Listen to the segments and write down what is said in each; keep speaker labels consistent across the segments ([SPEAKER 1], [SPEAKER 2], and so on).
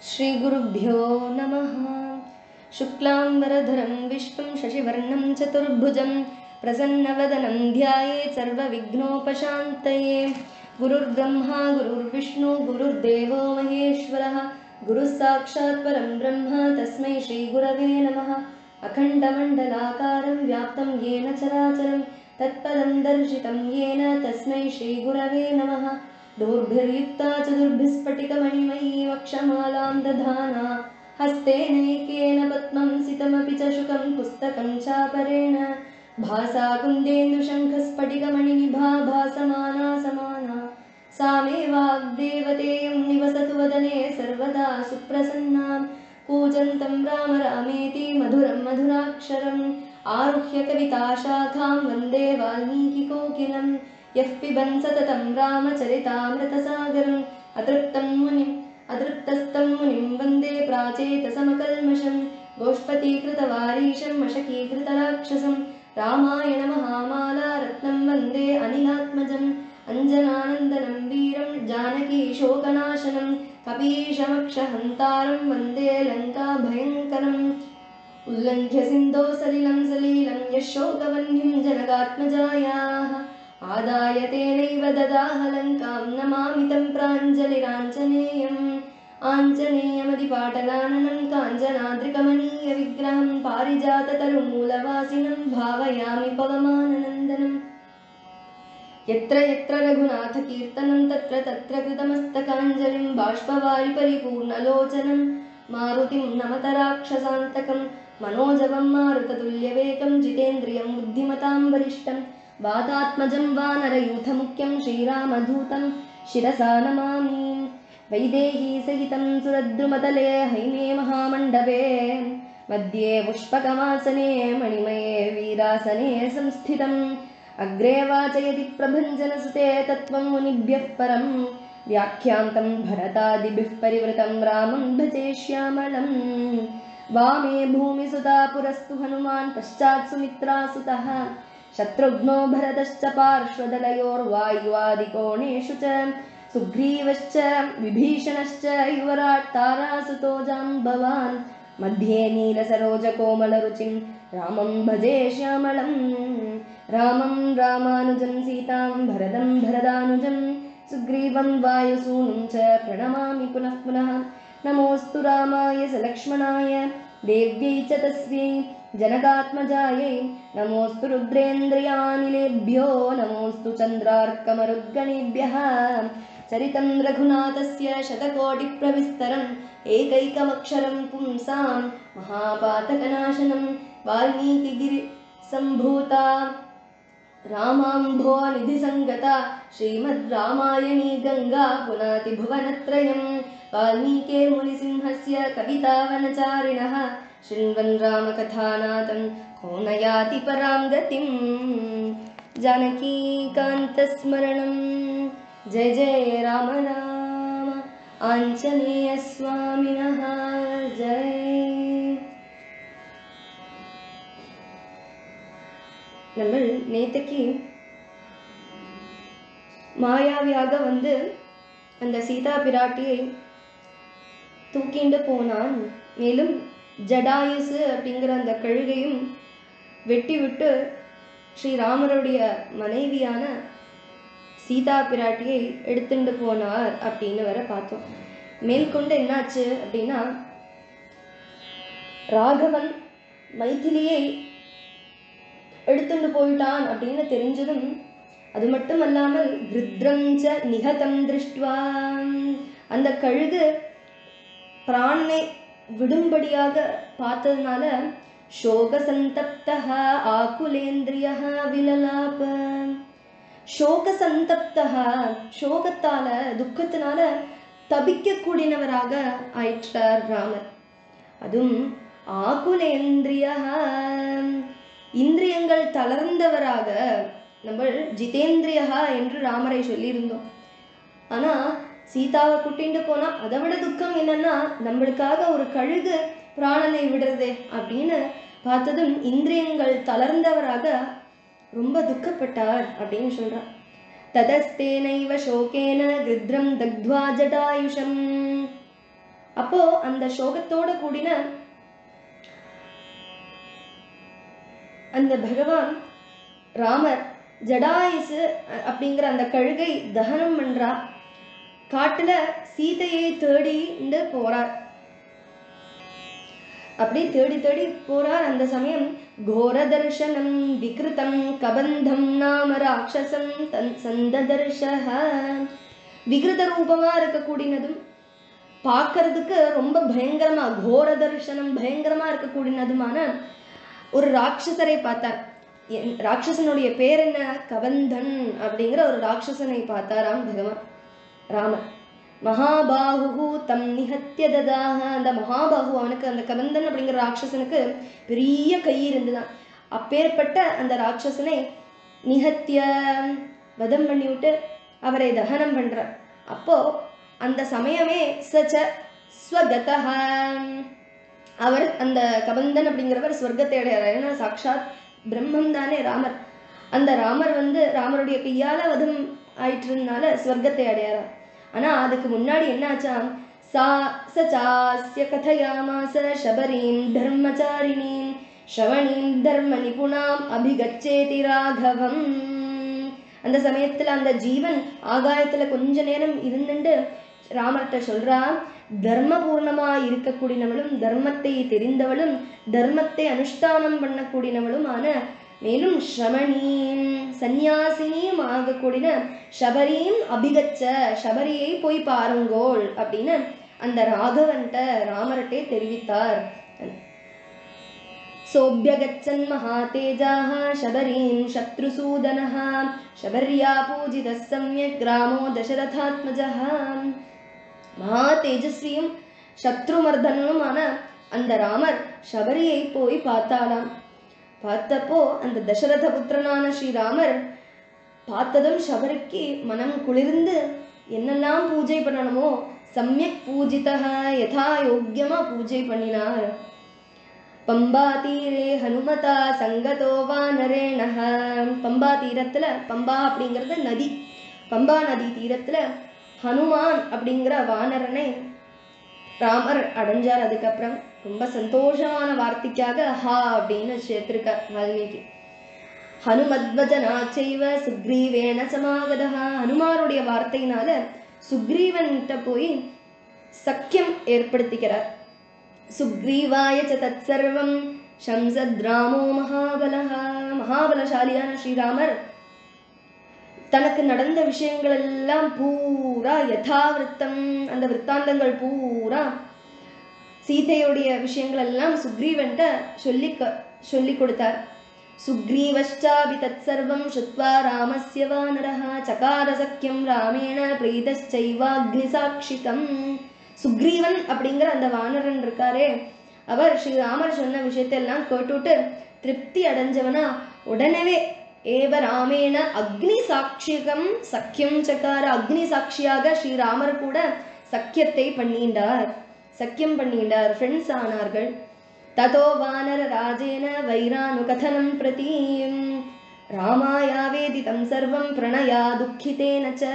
[SPEAKER 1] श्रीगुरुभ्यो नमः शुक्लाम्बरधरं विष्णुं शशिवर्णं चतुर्भुजं प्रसन्नवदनं ध्यायेत् सर्वविघ्नोपशान्तये गुरुर्ब्रह्मा गुरुर्विष्णु गुरुर्देवो महेश्वरः गुरुः साक्षात् परं ब्रह्म तस्मै श्रीगुरवे नमः अखण्डमण्डलाकारं व्याप्तं येन चराचरं तत्पदं दर्शितं येन तस्मै श्रीगुरवे नमः दोर्भिर्युक्ता चतुर्भिस्फटिकमणिमयी वक्षमालां दधाना हस्तेनैकेन पद्मं सितमपि च शुकं पुस्तकं चापरेण भासा कुन्देन्दुशङ्खस्फटिकमणिनिभा भासमाना समाना सा मे वाग्देवतेयं निवसतु वदने सर्वदा सुप्रसन्नां कूजन्तं राम रामेति मधुरं मधुराक्षरम् आरुह्य कविताशाखां वन्दे वाल्मीकिकोकिलम् यः पिबन् सततं रामचरितामृतसागरम् अतृप्तं मुनिम् अतृप्तस्तं मुनिं वन्दे प्राचेतसमकल्मषं गोष्पतीकृतवारीशं मशकीकृतराक्षसं रामायणमहामाला रत्नं वन्दे अनिलात्मजम् अञ्जनानन्दनं वीरं जानकीशोकनाशनं कपीशमक्षहन्तारं वन्दे लङ्काभयङ्करम् उल्लङ्घ्य सिन्धो सलिलं सलीलं यशोकवह्निं जनकात्मजायाः आदाय तेनैव ददाह लङ्कां नमामि तं प्राञ्जलिराञ्जनेयम् आञ्जनेयमदिपाटलाननं काञ्जनाद्रिकमनीयविग्रहं पारिजाततरुमूलवासिनं भावयामि पवमाननन्दनम् यत्र यत्र रघुनाथकीर्तनं तत्र तत्र कृतमस्तकाञ्जलिं बाष्पवारि परिपूर्णलोचनं मारुतिं नमत राक्षसान्तकं मनोजवं मारुततुल्यवेगं जितेन्द्रियं बुद्धिमतां वरिष्ठं वातात्मजं वानरयूथमुख्यं श्रीरामधूतं शिरसा नमामि वैदेहीसहितं सुरद्रुमतले हैमे महामण्डपे मध्ये पुष्पकमासने मणिमये वीरासने संस्थितम् अग्रे वाचयति प्रभञ्जनसुते तत्त्वं मुनिभ्यः परं व्याख्यान्तं भरतादिभिः परिवृतं रामं भजे श्यामलम् वामे भूमिसुता पुरस्तु हनुमान् पश्चात् सुमित्रासुतः शत्रुघ्नो भरतश्च पार्श्वदलयोर्वायुवादिकोणेषु च सुग्रीवश्च विभीषणश्च युवराट् तारासुतो जाम्बवान् मध्ये नीलसरोजकोमलरुचिं रामं भजे श्यामलम् रामं रामानुजं सीतां भरदं भरदानुजं सुग्रीवं वायुसूनुं च प्रणमामि पुनः पुनः नमोऽस्तु रामाय सलक्ष्मणाय देव्यै च तस्यै जनकात्मजायै नमोऽस्तु रुद्रेन्द्रियानिलेभ्यो नमोऽस्तु चन्द्रार्कमरुद्गणेभ्यः चरितं रघुनाथस्य शतकोटिप्रविस्तरम् एकैकमक्षरं पुंसां महापातकनाशनं वाल्मीकिगिरिसम्भूता रामाम्भो निधिसङ्गता श्रीमद्रामायणी गङ्गा पुनाति भुवनत्रयं वाल्मीकेर्मुनिसिंहस्य कवितावनचारिणः शृण्वन् रामकथानाथं को नयाति परां गतिं जानकीकान्तस्मरणं जय जय राम राम आञ्जनेयस्वामिनः जय நம்ம நேற்றுக்கு மாயாவியாக வந்து அந்த சீதா பிராட்டியை தூக்கிண்டு போனான் மேலும் ஜடாயுசு அப்படிங்கிற அந்த கழுகையும் வெட்டி விட்டு ஸ்ரீராமருடைய மனைவியான சீதா பிராட்டியை எடுத்துட்டு போனார் அப்படின்னு வர பார்த்தோம் மேற்கொண்டு என்னாச்சு அப்படின்னா ராகவன் மைதிலியை எடுத்துட்டு போயிட்டான் அப்படின்னு தெரிஞ்சதும் அது மட்டும் அல்லாமல் கிருத்ரஞ்ச நிகதம் திருஷ்டுவா அந்த கழுகு பிராணனை விடும்படியாக பார்த்ததுனால சோக சந்தப்தः ஆகுலேந்திரிய விலலாப சோக சந்தப்தः சோகத்தால துக்கத்தினால தபிக்கக்கூடியவராக ஆயிற்றார் ராமர் அதுவும் ஆகுலேந்திரிய இந்திரியங்கள் தளர்ந்தவராக நம்ம ஜிதேந்திரியகா என்று ராமரை சொல்லியிருந்தோம் ஆனா சீதாவை கூட்டிட்டு போனா அதை விட துக்கம் என்னன்னா நம்மளுக்காக ஒரு கழுகு பிராணனை விடுறதே அப்படின்னு பார்த்ததும் இந்திரியங்கள் தளர்ந்தவராக ரொம்ப துக்கப்பட்டார் அப்படின்னு சொல்றார் ததஸ்தேனைவ சோகேன கிருத்ரம் தக்த்வா ஜடாயுஷம் அப்போ அப்போ அந்த சோகத்தோட கூடின அந்த பகவான் ராமர் ஜடாயுசு அ- அப்படிங்கிற அந்த கழுகை தகனம் பண்றா காட்டுல சீதையை தேடிண்டு போறார் அப்படி தேடி தேடி போறார் அந்த சமயம் கோர தர்ஷனம் விகிருதம் கபந்தம் நாம ராட்சசம் தன் சந்ததர்ஷஹ விகிருத ரூபமா இருக்கக்கூடியதும் பார்க்கறதுக்கு ரொம்ப பயங்கரமா கோர தர்ஷனம் பயங்கரமா இருக்கக்கூடியதுமான ஒரு ராட்சசரை பார்த்தார் என்- ராட்சசனுடைய பேர் என்ன கவந்தன் அப்படிங்கிற ஒரு ராட்சசனை பார்த்தாராம் பகவான் ராமர் மகாபாகு தம் நிகத்திய ததாக அந்த மகாபாகு அவனுக்கு அந்த கவந்தன் அப்படிங்கிற ராட்சசனுக்கு பெரிய கை இருந்துதான் அப்பேற்பட்ட அந்த ராட்சசனை நிகத்திய வதம் பண்ணி விட்டு அவரை தகனம் பண்றார் அப்போ அந்த சமயமே சச்ச ஸ்வகதஹ அவர் அந்த கபந்தன் அப்படிங்கிறவர் ஸ்வர்க்கத்தை அடையார் ஏன்னா சாக்ஷாத் பிரம்மம் தானே ராமர் அந்த ராமர் வந்து ராமருடைய கையால வதம் ஆயிட்டிருந்தனால ஸ்வர்க்கத்தை அடையாரா ஆனா அதுக்கு முன்னாடி என்னாச்சாம் சா சச்சாஸ்ய கதையாமாச சபரீம் தர்மச்சாரிணீம் ஸ்ரவணீம் தர்ம நிபுணாம் அபிகச்சேதி ராகவம் அந்த சமயத்துல அந்த ஜீவன் ஆகாயத்துல கொஞ்ச நேரம் இருந்துட்டு ராமர்கிட்ட சொல்றா தர்மபூர்ணமா இருக்கக்கூடியவளும் தர்மத்தை தெரிந்தவளும் தர்மத்தை அனுஷ்டானம் பண்ணக்கூடியவளுமான மேலும் ஸ்ரமணீம் சந்நியாசினியும் ஆகக்கூடிய சபரியும் அபிகச்ச சபரியை போய் பாருங்கோள் அப்படின்னு அந்த ராகவன்ட்ட ராமர்கிட்டே தெரிவித்தார் सोऽभ्यगच्छन् महातेजाः शबरीं शत्रुसूदनः शबर्या पूजितः सम्यक् रामो दशरथात्मजः மகா தேஜஸ்வியும் சத்ருமர்தனுமான அந்த ராமர் சபரியை போய் பார்த்தாளாம் பார்த்தப்போ அந்த தசரத புத்திரனான ஸ்ரீராமர் பார்த்ததும் சபரிக்கு மனம் குளிர்ந்து என்னெல்லாம் பூஜை பண்ணணுமோ சமயக் பூஜிதः யதா யோக்கியமா பூஜை பண்ணினார் பம்பா தீரே ஹனுமதா சங்கதோ வானரேணஹ பம்பா தீரத்துல பம்பா அப்படிங்கிறது நதி பம்பா நதி தீரத்துல ஹனுமான் அப்படிங்கிற வானரனை ராமர் அடைஞ்சார் அதுக்கப்புறம் ரொம்ப சந்தோஷமான வார்த்தைக்காக ஹா அப்படின்னு சேர்த்திருக்கார் வால்மீகி ஹனுமத்வஜனாச்சைவ சுக்ரீவேண சமாகதா ஹனுமாருடைய வார்த்தையினால சுக்ரீவன்கிட்ட போய் சக்கியம் ஏற்படுத்திக்கிறார் சுக்ரீவாய ச தத்சர்வம் சம்சத்ராமோ மகாபலஹ மகாபலசாலியான ஸ்ரீராமர் தனக்கு நடந்த விஷயங்கள் எல்லாம் பூரா யதாவிருத்தம் அந்த விற்த்தாந்தங்கள் பூரா சீதையுடைய விஷயங்கள் எல்லாம் சுக்ரீவன்ட்ட சொல்லி க- சொல்லி கொடுத்தார் சுக்ரீவஷ்டாபி தத்சர்வம் ஸ்ருத்வா ராமஸ்ய வானரः சகார சக்கியம் ராமேண பிரீதச்சைவாக்னி சாட்சிதம் சுக்ரீவன் அப்படிங்கிற அந்த வானரன் இருக்காரே அவர் ஸ்ரீராமர் சொன்ன விஷயத்தெல்லாம் கேட்டுட்டு திருப்தி அடைஞ்சவனா உடனே ஏவ ராமேண அக்னி சாட்சிகம் சக்கியம் சக்கார அக்னி சாட்சியாக ஸ்ரீராமர் கூட சக்கியத்தை பண்ணிண்டார் சக்கியம் பண்ணிண்டார் ஃப்ரெண்ட்ஸ் ஆனார்கள் ததோ வானர ராஜேன வைரானுகதனம் பிரதி ராமாயாவேதிதம் சர்வம் பிரணயா துக்கிதேன ச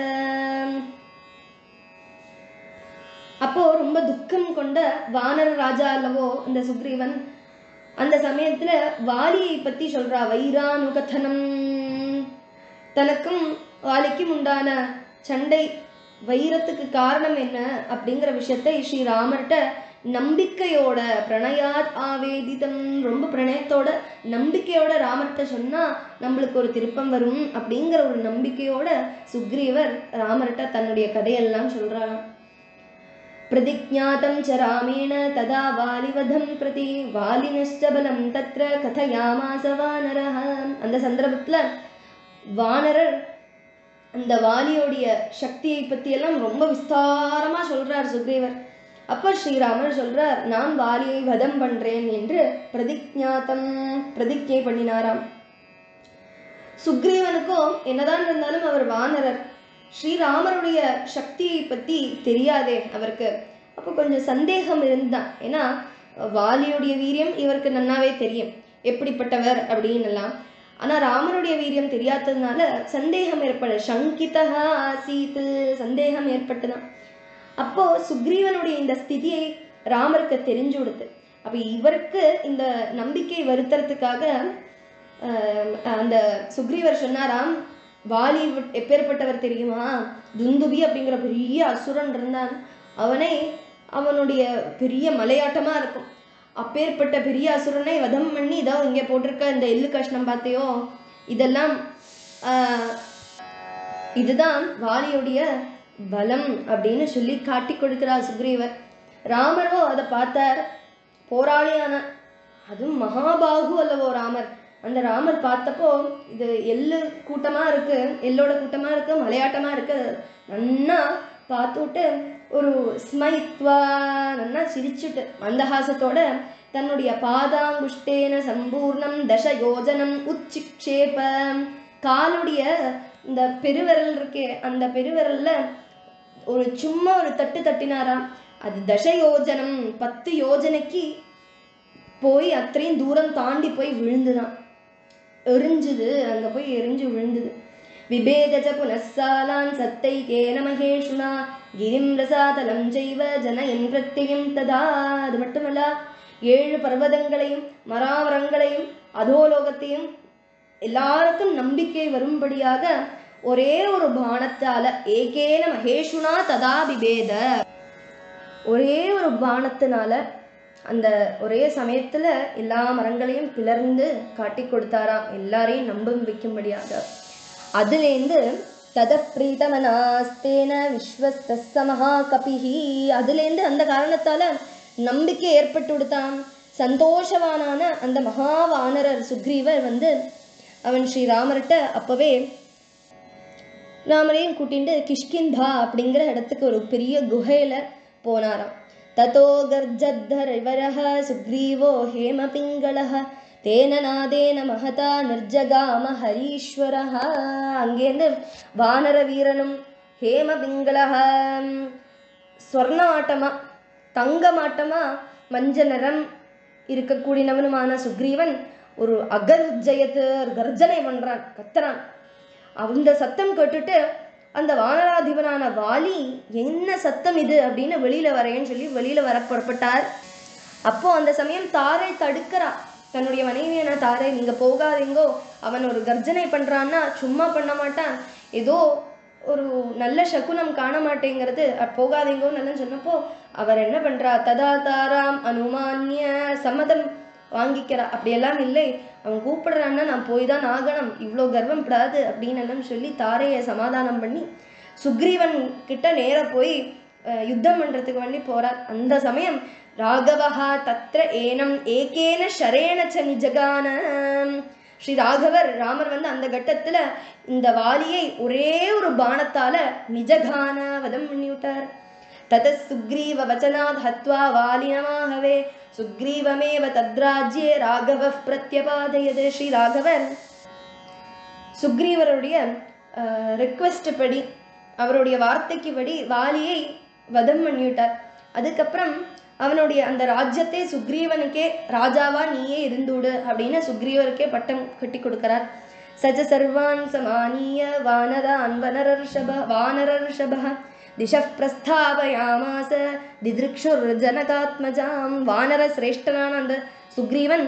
[SPEAKER 1] அப்போ ரொம்ப துக்கம் கொண்ட வானர ராஜா அல்லவோ இந்த சுக்ரீவன் அந்த சமயத்துல வாலியை பத்தி சொல்றா வைரானுகதனம் தனக்கும் வாலிக்கும் உண்டான சண்டை வைரத்துக்கு காரணம் என்ன அப்படிங்கிற விஷயத்தை ஸ்ரீராமர்கிட்ட நம்பிக்கையோட பிரணயாத் ஆவேதிதம் ரொம்ப பிரணயத்தோட நம்பிக்கையோட ராமர்கிட்ட சொன்னா நம்மளுக்கு ஒரு திருப்பம் வரும் அப்படிங்கிற ஒரு நம்பிக்கையோட சுக்ரீவர் ராமர்கிட்ட தன்னுடைய கதையெல்லாம் சொல்றாராம் प्रतिज्ञातं च रामेण तदा वालिवधं प्रति वालिनश्च बलं तत्र कथयामास वानरः அந்த சந்தர்ப்பத்துல வானரர் அந்த வாலியோடைய சக்தியை பத்தி எல்லாம் ரொம்ப விஸ்தாரமா சொல்றார் சுக்ரீவர் அப்ப ஸ்ரீராமர் சொல்றார் நான் வாலியை வதம் பண்றேன் என்று பிரதிஜாத்தம் பிரதிஜை பண்ணினாராம் சுக்ரீவனுக்கும் என்னதான் இருந்தாலும் அவர் வானரர் ஸ்ரீராமருடைய சக்தியை பத்தி தெரியாதே அவருக்கு அப்போ கொஞ்சம் சந்தேகம் இருந்தான் ஏன்னா வாலியுடைய வீரியம் இவருக்கு நன்னாவே தெரியும் எப்படிப்பட்டவர் அப்படின்னு எல்லாம் ஆனா ராமருடைய வீரியம் தெரியாததுனால சந்தேகம் ஏற்பட சங்கிதா ஆசீத் சந்தேகம் ஏற்பட்டுதான் அப்போ சுக்ரீவனுடைய இந்த ஸ்திதியை ராமருக்கு தெரிஞ்சு கொடுத்து அப்ப இவருக்கு இந்த நம்பிக்கை வருத்துறதுக்காக ஆஹ் அந்த சுக்ரீவர் சொன்னாராம் வாலி விட்- எப்பேற்பட்டவர் தெரியுமா துந்துபி அப்படிங்கிற பெரிய அசுரன் இருந்தான் அவனை அவனுடைய பெரிய மலையாட்டமா இருக்கும் அப்பேற்பட்ட பெரிய அசுரனை வதம் பண்ணி இதோ இங்கே போட்டிருக்க இந்த எள்ளு கஷ்ணம் பார்த்தியோ இதெல்லாம் ஆஹ், இதுதான் வாலியுடைய பலம் அப்படின்னு சொல்லி காட்டி கொடுக்கிறார் சுக்ரீவர் ராமரோ அதை பார்த்தார் போராளியான அதுவும் மகாபாகு அல்லவோ ராமர் அந்த ராமர் பார்த்தப்போ இது எள்ளு கூட்டமா இருக்கு எள்ளோட கூட்டமா இருக்கு மலையாட்டமா இருக்கு நன்னா பார்த்துட்டு ஒரு ஸ்மைத்வா நன்னா சிரிச்சுட்டு மந்தஹாசத்தோட தன்னுடைய பாதாங்குஷ்டேன சம்பூர்ணம் தச யோஜனம் உச்சிக்ஷேப காலுடைய இந்த பெருவிரல் இருக்கே அந்த பெருவிரல்ல ஒரு சும்மா ஒரு தட்டு தட்டினாராம் அது தச யோஜனம் பத்து யோஜனைக்கு போய் அத்தனையும் தூரம் தாண்டி போய் விழுந்துதான் எரிஞ்சுது அங்க போய் எரிஞ்சு விழுந்தது விபேதஜ புனஸ்ஸாலான் சத்தை கேன மகேஷுனா கிரிம் ரசாதலம் ஜெய்வ ஜனயன் பிரத்யம் ததா அது மட்டுமல்ல ஏழு பர்வதங்களையும் மராமரங்களையும் அதோலோகத்தையும் எல்லாருக்கும் நம்பிக்கை வரும்படியாக ஒரே ஒரு பானத்தால ஏகேன மகேஷுனா ததா விபேத ஒரே ஒரு பானத்தினால அந்த ஒரே சமயத்துல எல்லா மரங்களையும் பிளர்ந்து காட்டி கொடுத்தாராம் எல்லாரையும் நம்ப வைக்கும்படியாக அதுலேருந்து தத பிரீதமனாஸ்தேன விஸ்வஸ்தஸ்ஸ மகாகபிஹி அதுலேருந்து அந்த காரணத்தால நம்பிக்கை ஏற்பட்டு விடுத்தான் சந்தோஷவானான அந்த மகாவானரர் சுக்ரீவர் வந்து அவன் ஸ்ரீராமர்கிட்ட அப்பவே ராமரையும் கூட்டிட்டு கிஷ்கிந்தா அப்படிங்கிற இடத்துக்கு ஒரு பெரிய குகையில போனாராம் ததோ கர்ஜத்தரைவரः சுக்ரீவோ ஹேம பிங்களः தேன நாதேன மகதா நிர்ஜகாம ஹரீஸ்வரः அங்கேருந்து வானர வீரனும் ஹேம பிங்களः ஸ்வர்ணமாட்டமா தங்கமாட்டமா மஞ்ச நிறம் இருக்கக்கூடியவனுமான சுக்ரீவன் ஒரு அகர்ஜயத்து கர்ஜனை பண்றான் கத்துறான் அந்த சத்தம் கேட்டுட்டு அந்த வானராதிபனான வாலி என்ன சத்தம் இது அப்படின்னு வெளியில வரேன்னு சொல்லி வெளியில வர புறப்பட்டார் அப்போ அந்த சமயம் தாரை தடுக்கிறா தன்னுடைய மனைவியான தாரை நீங்க போகாதீங்கோ அவன் ஒரு கர்ஜனை பண்றான்னா சும்மா பண்ண மாட்டான் ஏதோ ஒரு நல்ல சகுனம் காண மாட்டேங்கிறது அ- போகாதீங்கோன்னு எல்லாம் சொன்னப்போ அவர் என்ன பண்றா ததா தாராம் அனுமானிய சம்மதம் வாங்கிக்கிறா அப்படியெல்லாம் இல்லை அவன் கூப்பிடுறான்னா நான் போய் தான் ஆகணும் இவ்வளோ கர்வம் படாது அப்படின்னு எல்லாம் சொல்லி தாரையை சமாதானம் பண்ணி சுக்ரீவன் கிட்ட நேரா போய் அஹ், யுத்தம் பண்றதுக்கு வேண்டி போறார் அந்த சமயம் ராகவஹா தத்ர ஏனம் ஏகேன ஷரேண ச நிஜகான ஸ்ரீ ராகவர் ராமர் வந்து அந்த கட்டத்துல இந்த வாலியை ஒரே ஒரு பாணத்தால நிஜகான வதம் பண்ணி விட்டார் ततः सुग्रीव वचनात् हत्वा वालिनमाहवे सुग्रीवमेव तद्राज्ये ராகவ பிரத்யபாதயது ஸ்ரீ ராகவர் சுக்ரீவருடைய ரிக்வெஸ்ட் படி அவருடைய வார்த்தைக்கு படி வாலியை வதம் பண்ணிவிட்டார் அதுக்கப்புறம் அவனுடைய அந்த ராஜ்யத்தை சுக்ரீவனுக்கே ராஜாவா நீயே இருந்துடு அப்படின்னு சுக்ரீவருக்கே பட்டம் கட்டி கொடுக்கிறார் சஜ சர்வான் சமானிய வானரான் வனரர்ஷப வானரர்ஷப திசः பிரஸ்தாபயாமாச திதிருக்ஷுர் ஜனகாத்மஜாம் வானர சிரேஷ்டனான அந்த சுக்ரீவன்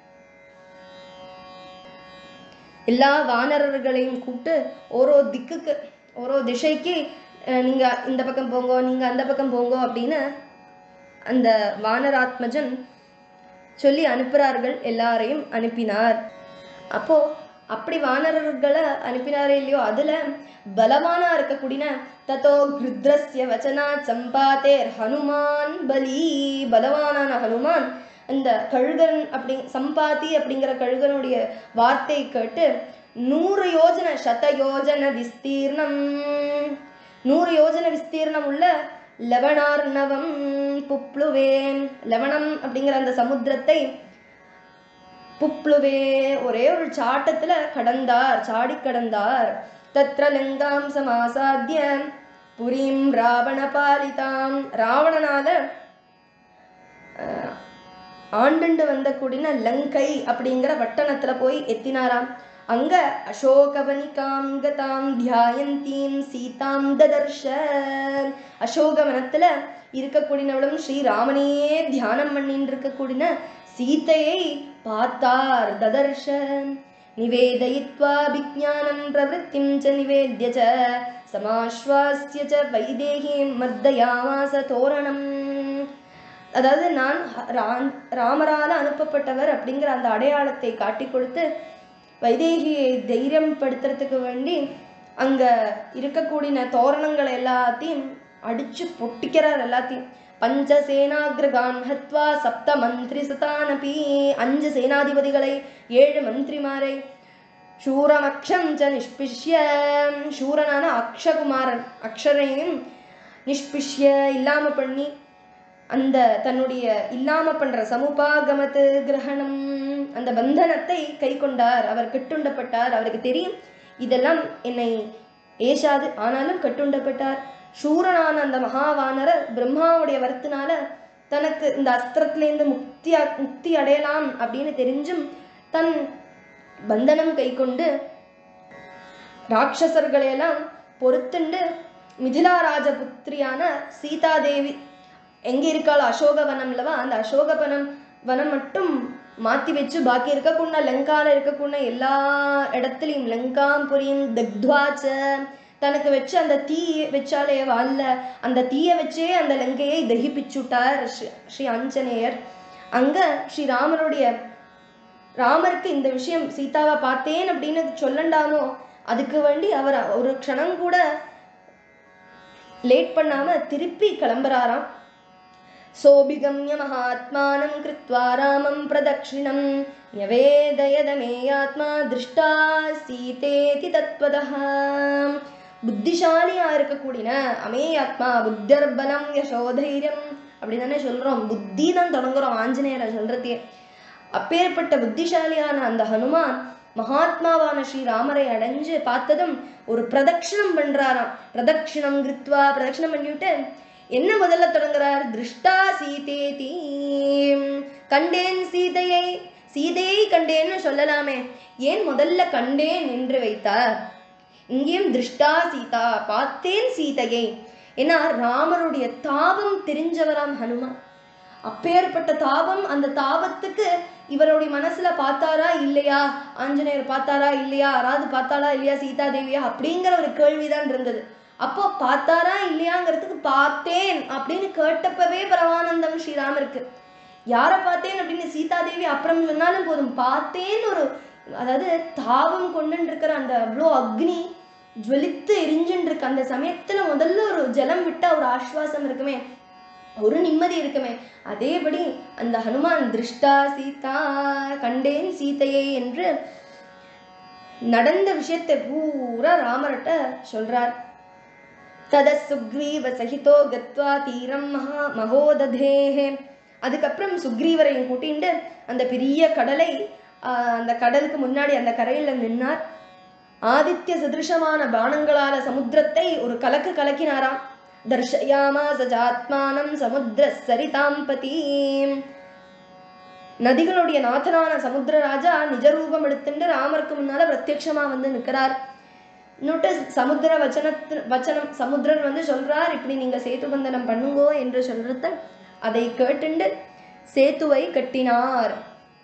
[SPEAKER 1] எல்லா வானரர்களையும் கூப்பிட்டு ஓரோ திக்குக்கு ஓரோ திசைக்கு அஹ், நீங்க இந்த பக்கம் போங்கோ நீங்க அந்த பக்கம் போங்கோ அப்படின்னு அந்த வானராத்மஜன் சொல்லி அனுப்புறார்கள் எல்லாரையும் அனுப்பினார் அப்போ அப்படி வானரர்களை அனுப்பினாரே இல்லையோ அதுல பலவானா இருக்கக்கூடிய தத்தோ கிருத்ரஸ்ய வச்சனாத் சம்பாத்தேர் ஹனுமான் பலி பலவானான ஹனுமான் அந்த கழுகன் அப்படி சம்பாத்தி அப்படிங்கிற கழுகனுடைய வார்த்தை கேட்டு நூறு யோஜன சத யோஜன விஸ்தீர்ணம் நூறு யோஜன விஸ்தீர்ணம் உள்ள லவணார்ணவம் புப்ளுவேன் லவணம் அப்படிங்கிற அந்த சமுத்திரத்தை புப்ளுவே ஒரே ஒரு சாட்டத்துல கடந்தார் சாடி கடந்தார் தத்ர லங்காம் சமாசாத்திய புரீம் ராவண பாலிதாம் ராவணனால அஹ், ஆண்டுண்டு வந்த கூடின லங்கை அப்படிங்கிற பட்டணத்துல போய் எத்தினாராம் அங்க அசோகவனிகாம் கதாம் தியாயந்தீம் சீதாம் ததர்ஷ அசோகவனத்துல இருக்கக்கூடியவளும் ஸ்ரீராமனையே தியானம் பண்ணிட்டு இருக்கக்கூடிய சீதையை பார்த்தார் ததர்ஷ நிவேதயித்வா விஜானம் பிரவருத்திம் ச நிவேத்ய ச சமாஸ்வாஸ்ய ச வைதேகீம் மர்தயாமாச தோரணம் அதாவது நான் ஹ- ரா- ராமரால அனுப்பப்பட்டவர் அப்படிங்கிற அந்த அடையாளத்தை காட்டி கொடுத்து வைதேகியை தைரியம் படுத்துறதுக்கு வேண்டி அங்க இருக்கக்கூடிய தோரணங்கள் எல்லாத்தையும் அடிச்சு பொட்டிக்கிறார் எல்லாத்தையும் பஞ்ச சேனாகிரகான் ஹத்வா சப்த மந்திரி சுதானபி அஞ்சு சேனாதிபதிகளை ஏழு மந்திரிமாரை சூரமக்ஷம் ச நிஷ்பிஷ்ய சூரனான அக்ஷகுமாரன் அக்ஷரையும் நிஷ்பிஷ்ய இல்லாம பண்ணி அந்த தன்னுடைய இல்லாம பண்ற சமுபாகமத்து கிரகணம் அந்த பந்தனத்தை கை கொண்டார் அவர் கட்டுண்டப்பட்டார் அவருக்கு தெரியும் இதெல்லாம் என்னை ஏசாது ஆனாலும் கட்டுண்டப்பட்டார் சூரனான அந்த மகாவானரர் பிரம்மாவுடைய வரத்தினால தனக்கு இந்த அஸ்திரத்திலேருந்து முக்தி முக்தி அடையலாம் அப்படின்னு தெரிஞ்சும் தன் பந்தனம் கை கொண்டு ராட்சசர்களையெல்லாம் பொறுத்துண்டு மிதிலா ராஜபுத்திரியான சீதாதேவி எங்க இருக்காளோ அசோகவனம்லவா அந்த அசோகவனம் வனம் மட்டும் மாத்தி வச்சு பாக்கி இருக்கக்கூடிய லங்கால இருக்கக்கூடிய எல்லா இடத்துலையும் லங்காம்புரியும் தக்த்வாச்ச தனக்கு வச்சு அந்த தீ வச்சாலே வால்ல அந்த தீயை வச்சே அந்த லங்கையை தகிப்பிச்சுட்டார் ஸ்ரீ ஸ்ரீ ஆஞ்சநேயர் அங்க ஸ்ரீ ராமருடைய ராமருக்கு இந்த விஷயம் சீதாவை பார்த்தேன் அப்படின்னு சொல்லண்டாமோ அதுக்கு வேண்டி அவர் ஒரு க்ஷணம் கூட லேட் பண்ணாம திருப்பி கிளம்புறாராம் சோபிகம்ய மகாத்மானம் கிருத்வா ராமம் பிரதக்ஷிணம் யவேதயத மேயாத்மா திருஷ்டா சீதேதி தத்வதः புத்திசாலியா இருக்கக்கூடிய அமேயாத்மா புத்தர்பலம் யசோதைரியம் அப்படின்னு தானே சொல்றோம் புத்தி தான் தொடங்குறோம் ஆஞ்சநேயரை சொல்றதே அப்பேற்பட்ட புத்திசாலியான அந்த ஹனுமான் மகாத்மாவான ஸ்ரீராமரை அடைஞ்சு பார்த்ததும் ஒரு பிரதட்சிணம் பண்றாராம் பிரதட்சிணம் கிருத்வா பிரதட்சிணம் பண்ணிவிட்டு என்ன முதல்ல தொடங்குறார் திருஷ்டா சீதேதி கண்டேன் சீதையை சீதையை கண்டேன்னு சொல்லலாமே ஏன் முதல்ல கண்டேன் என்று வைத்தார் இங்கேயும் திருஷ்டா சீதா பார்த்தேன் சீதையை ஏன்னா ராமருடைய தாபம் தெரிஞ்சவராம் ஹனுமான் அப்பேற்பட்ட தாபம் அந்த தாபத்துக்கு இவருடைய மனசுல பார்த்தாரா இல்லையா ஆஞ்சநேயர் பார்த்தாரா இல்லையா யாராவது பார்த்தாரா இல்லையா சீதா தேவியா அப்படிங்கிற ஒரு கேள்விதான் இருந்தது அப்போ பார்த்தாரா இல்லையாங்கிறதுக்கு பார்த்தேன் அப்படின்னு கேட்டப்பவே பரமானந்தம் ஸ்ரீராமருக்கு யாரை பார்த்தேன் அப்படின்னு சீதாதேவி அப்புறம் சொன்னாலும் போதும் பார்த்தேன்னு ஒரு அதாவது தாபம் கொண்டுன்னு இருக்கிற அந்த அவ்வளோ அக்னி ஜுவலித்து எரிஞ்சுன்னு இருக்கு அந்த சமயத்துல முதல்ல ஒரு ஜலம் விட்டா ஒரு ஆஸ்வாசம் இருக்குமே ஒரு நிம்மதி இருக்குமே அதேபடி அந்த ஹனுமான் திருஷ்டா சீதா கண்டேன் சீதையை என்று நடந்த விஷயத்தை பூரா ராமர்கிட்ட சொல்றார் தத சுக்ரீவ சகிதோ கத்வா தீரம் மகா மகோததேஹே அதுக்கப்புறம் சுக்ரீவரையும் கூட்டிண்டு அந்த பெரிய கடலை ஆஹ், அந்த கடலுக்கு முன்னாடி அந்த கரையில நின்னார் ஆதித்ய சதிருஷமான பானங்களால சமுத்திரத்தை ஒரு கலக்கு கலக்கினாராம் தர்ஷயாமா சஜாத்மானம் சமுத்திர சரிதாம் பதீம் நதிகளுடைய நாதனான சமுத்திரராஜா நிஜ ரூபம் எடுத்துட்டு ராமருக்கு முன்னால பிரத்யட்சமா வந்து நிற்கிறார் இன்னொட்டு சமுத்திர வச்சனத்து வச்சனம் சமுத்திரன் வந்து சொல்றார் இப்படி நீங்க சேத்து பந்தனம் பண்ணுங்கோ என்று சொல்றத அதை கேட்டுண்டு சேத்துவை கட்டினார்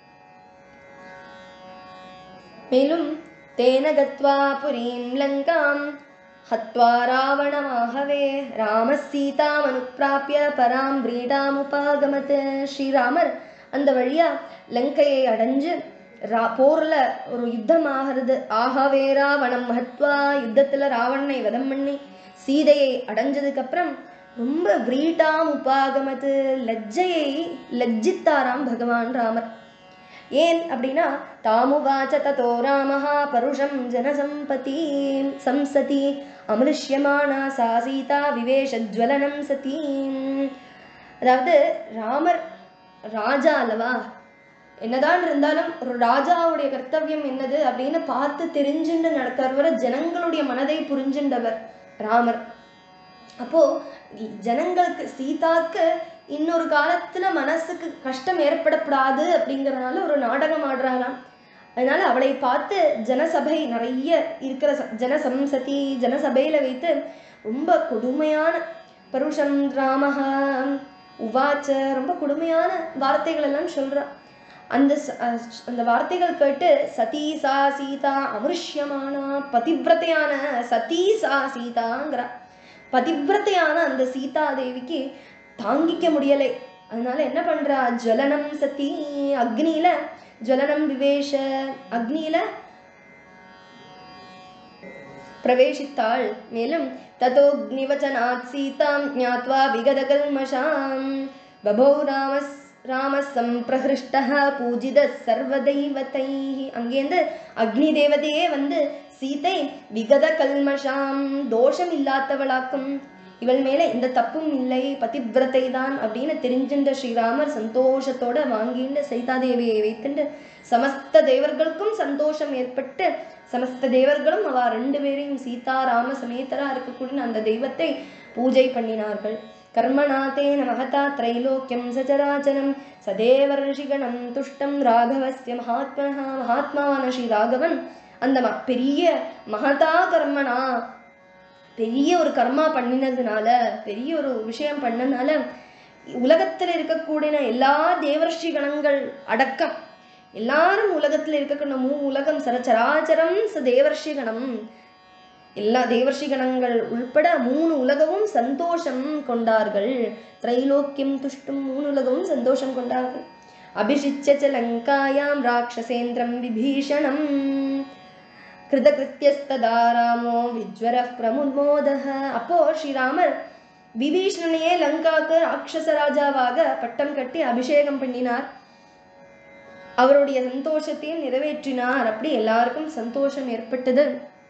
[SPEAKER 1] மேலும் தேன கத்வா புரீம் லங்காம் ஹத்வா ராவணமாகவே ராம சீதாம் அனுப்பிராப்பிய பராம் விரீடாமுபாகமத் ஸ்ரீராமர் அந்த வழியா லங்கையை அடைஞ்சு ரா போர்ல ஒரு யுத்தம் ஆகிறது ஆகவே ராவணம் ஹத்வா யுத்தத்துல ராவணனை வதம் பண்ணி சீதையை அடைஞ்சதுக்கு அப்புறம் ரொம்ப விரீட்டாம் உபாகமத்து லஜ்ஜையை லஜ்ஜித்தாராம் பகவான் ராமர் ஏன் அப்படின்னா தாமுவாச்ச ததோ ராமஹா பருஷம் ஜனசம்பதி சம்சதி அமிருஷ்யமானா சா சீதா விவேஷஜ்வலனம் சதீம் அதாவது ராமர் ராஜா அல்லவா என்னதான் இருந்தாலும் ஒரு ராஜாவுடைய கர்த்தவியம் என்னது அப்படின்னு பார்த்து தெரிஞ்சுண்டு நடக்கிறவர் ஜனங்களுடைய மனதை புரிஞ்சுண்டவர் ராமர் அப்போ ஜனங்களுக்கு சீதாக்கு இன்னொரு காலத்துல மனசுக்கு கஷ்டம் ஏற்படக்கூடாது அப்படிங்கறதுனால ஒரு நாடகம் ஆடுறாளாம் அதனால அவளை பார்த்து ஜனசபை நிறைய இருக்கிற ச- ஜனசம்சதி ஜனசபையில வைத்து ரொம்ப கொடுமையான பருஷம் ராமஹ உவாச்ச ரொம்ப கொடுமையான வார்த்தைகள் எல்லாம் சொல்றா அந்த ச- அஹ் அந்த வார்த்தைகள் கேட்டு சதீ சா சீதா அமிருஷ்யமானா பதிவிரதையான சதீ சா சீதாங்கிறா பதிவிரதையான அந்த சீதா தேவிக்கு தாங்கிக்க முடியலை அதனால என்ன பண்றா ஜுவலனம் சதி அக்னியில ஜுவலனம் விவேஷ அக்னியில பிரவேசித்தாள் மேலும் ததோக்னிவச்சனாத் சீதாம் ஞாத்வா விகதகல்மஷாம் பபௌ ராமஸ் ராம சம்பிரஹிருஷ்டः பூஜித சர்வதெய்வத்தைः அங்கேருந்து அக்னி தேவதையே வந்து சீதை விகத கல்மஷாம் தோஷம் இல்லாதவளாக்கும் இவள் மேல இந்த தப்பும் இல்லை பதிவிரதை தான் அப்படின்னு தெரிஞ்சின்ற ஸ்ரீராமர் சந்தோஷத்தோட வாங்கிண்டு சீதாதேவியை வைத்துண்டு சமஸ்த தேவர்களுக்கும் சந்தோஷம் ஏற்பட்டு சமஸ்த தேவர்களும் அவ ரெண்டு பேரையும் சீதா ராம சமேதரா இருக்கக்கூடிய அந்த தெய்வத்தை பூஜை பண்ணினார்கள் கர்மநாதேன மகதா திரைலோக்கியம் சச்சராச்சரம் சதேவ ரிஷிகணம் துஷ்டம் ராகவஸ்ய மகாத்மனா மகாத்மாவான ஸ்ரீ ராகவன் அந்த ம- பெரிய மகதா கர்மனா பெரிய ஒரு கர்மா பண்ணினதுனால பெரிய ஒரு விஷயம் பண்ணனால உலகத்துல இருக்கக்கூடிய எல்லா தேவர்ஷி கணங்கள் அடக்கம் எல்லாரும் உலகத்துல இருக்கக்கூடிய மூ உலகம் சரச்சராச்சரம் ச தேவர்ஷி கணம் எல்லா தேவர்ஷி கணங்கள் உள்பட மூணு உலகமும் சந்தோஷம் கொண்டார்கள் திரைலோக்கியம் துஷ்டும் மூணு உலகமும் சந்தோஷம் கொண்டார்கள் அபிஷிச்ச ச லங்காயாம் ராட்சசேந்திரம் விபீஷணம் கிருதகிருத்தியஸ்ததா ராமோ விஜ்வர பிரமுமோதக அப்போ ஸ்ரீராமர் விபீஷணனையே லங்காக்கு ராட்சச ராஜாவாக பட்டம் கட்டி அபிஷேகம் பண்ணினார் அவருடைய சந்தோஷத்தையும் நிறைவேற்றினார் அப்படி எல்லாருக்கும் சந்தோஷம் ஏற்பட்டது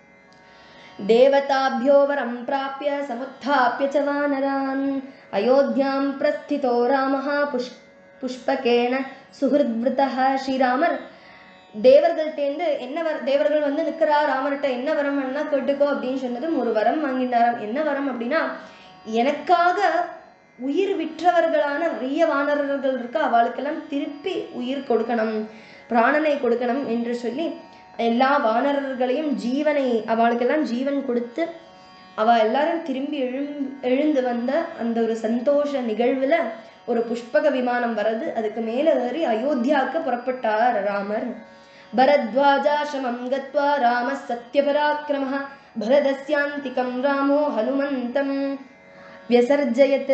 [SPEAKER 1] देवताभ्यो वरं प्राप्य समुत्थाप्य च वानरान् अयोध्यां प्रस्थितो रामः पुष् புஷ்பகேன சுஹிருத்விருத்தः ஸ்ரீராமர் தேவர்கள்ட்டேந்து என்ன வர தேவர்கள் வந்து நிற்கிறா ராமர்கிட்ட என்ன வரம் வேணா கேட்டுக்கோ அப்படின்னு சொன்னதும் ஒரு வரம் வாங்கிட்டாராம் என்ன வரம் அப்படின்னா எனக்காக உயிர் விற்றவர்களான நிறைய வானரர்கள் இருக்கா அவளுக்கெல்லாம் திருப்பி உயிர் கொடுக்கணும் பிராணனை கொடுக்கணும் என்று சொல்லி எல்லா வானரர்களையும் ஜீவனை அவளுக்கெல்லாம் ஜீவன் கொடுத்து அவ எல்லாரும் திரும்பி எழும் எழுந்து வந்த அந்த ஒரு சந்தோஷ நிகழ்வுல ஒரு புஷ்பக விமானம் வரது அதுக்கு மேல ஏறி அயோத்தியாவுக்கு புறப்பட்டார் ராமர் பரத்வாஜாசிரமம் கத்வா ராம சத்யபராக்கிரம பரதஸ்யாந்திகம் ராமோ ஹனுமந்தம் வியசர்ஜயத்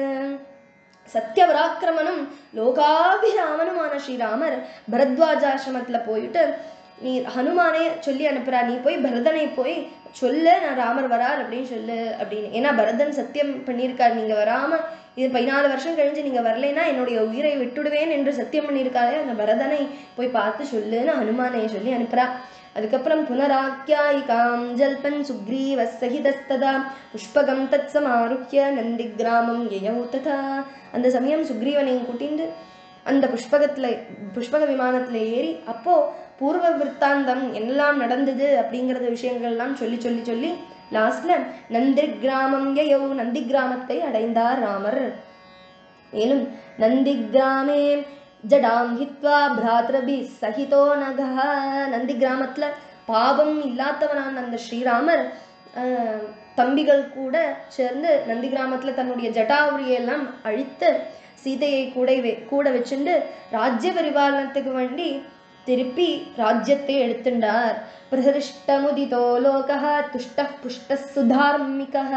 [SPEAKER 1] சத்யபராக்கிரமனும் லோகாபிராமனுமான ஸ்ரீராமர் பரத்வாஜாசிரமத்துல போயிட்டு நீ ஹனுமானே சொல்லி அனுப்புறா நீ போய் பரதனை போய் சொல்லு நான் ராமர் வரார் அப்படின்னு சொல்லு அப்படின்னு ஏன்னா பரதன் சத்தியம் பண்ணியிருக்கார் நீங்க வராம இது பதினாலு வருஷம் கழிஞ்சு நீங்க வரலைன்னா என்னுடைய உயிரை விட்டுடுவேன் என்று சத்தியம் பண்ணியிருக்காரு அந்த பரதனை போய் பார்த்து சொல்லுன்னு ஹனுமானை சொல்லி அனுப்புறா அதுக்கப்புறம் புனராக்கியாயிகாம் ஜல்பன் சுக்ரீவ சகிதஸ்ததா புஷ்பகம் தத் சமாருக்கிய நந்தி கிராமம் யயௌ ததா அந்த சமயம் சுக்ரீவனையும் கூட்டிண்டு அந்த புஷ்பகத்துல புஷ்பக விமானத்துல ஏறி அப்போ பூர்வ விற்த்தாந்தம் எல்லாம் நடந்தது அப்படிங்கறத விஷயங்கள்லாம் சொல்லி சொல்லி சொல்லி லாஸ்ட்ல நந்தி கிராமம் யயௌ நந்தி கிராமத்தை அடைந்தார் ராமர் மேலும் நந்தி கிராமே ஜடாம் ஹித்வா பிராத்ரபி சகிதோ நகா நந்தி கிராமத்துல பாவம் இல்லாதவனான அந்த ஸ்ரீராமர் ஆஹ், தம்பிகள் கூட சேர்ந்து நந்தி கிராமத்துல தன்னுடைய ஜட்டாவுரியெல்லாம் அழித்து சீதையை கூட வே- கூட வச்சுண்டு ராஜ்ய பரிபாலனத்துக்கு வேண்டி திருப்பி ராஜ்யத்தை எடுத்துண்டார் பிரஹிருஷ்டமுதிதோ லோகः துஷ்டः புஷ்டः சுதார்மிகः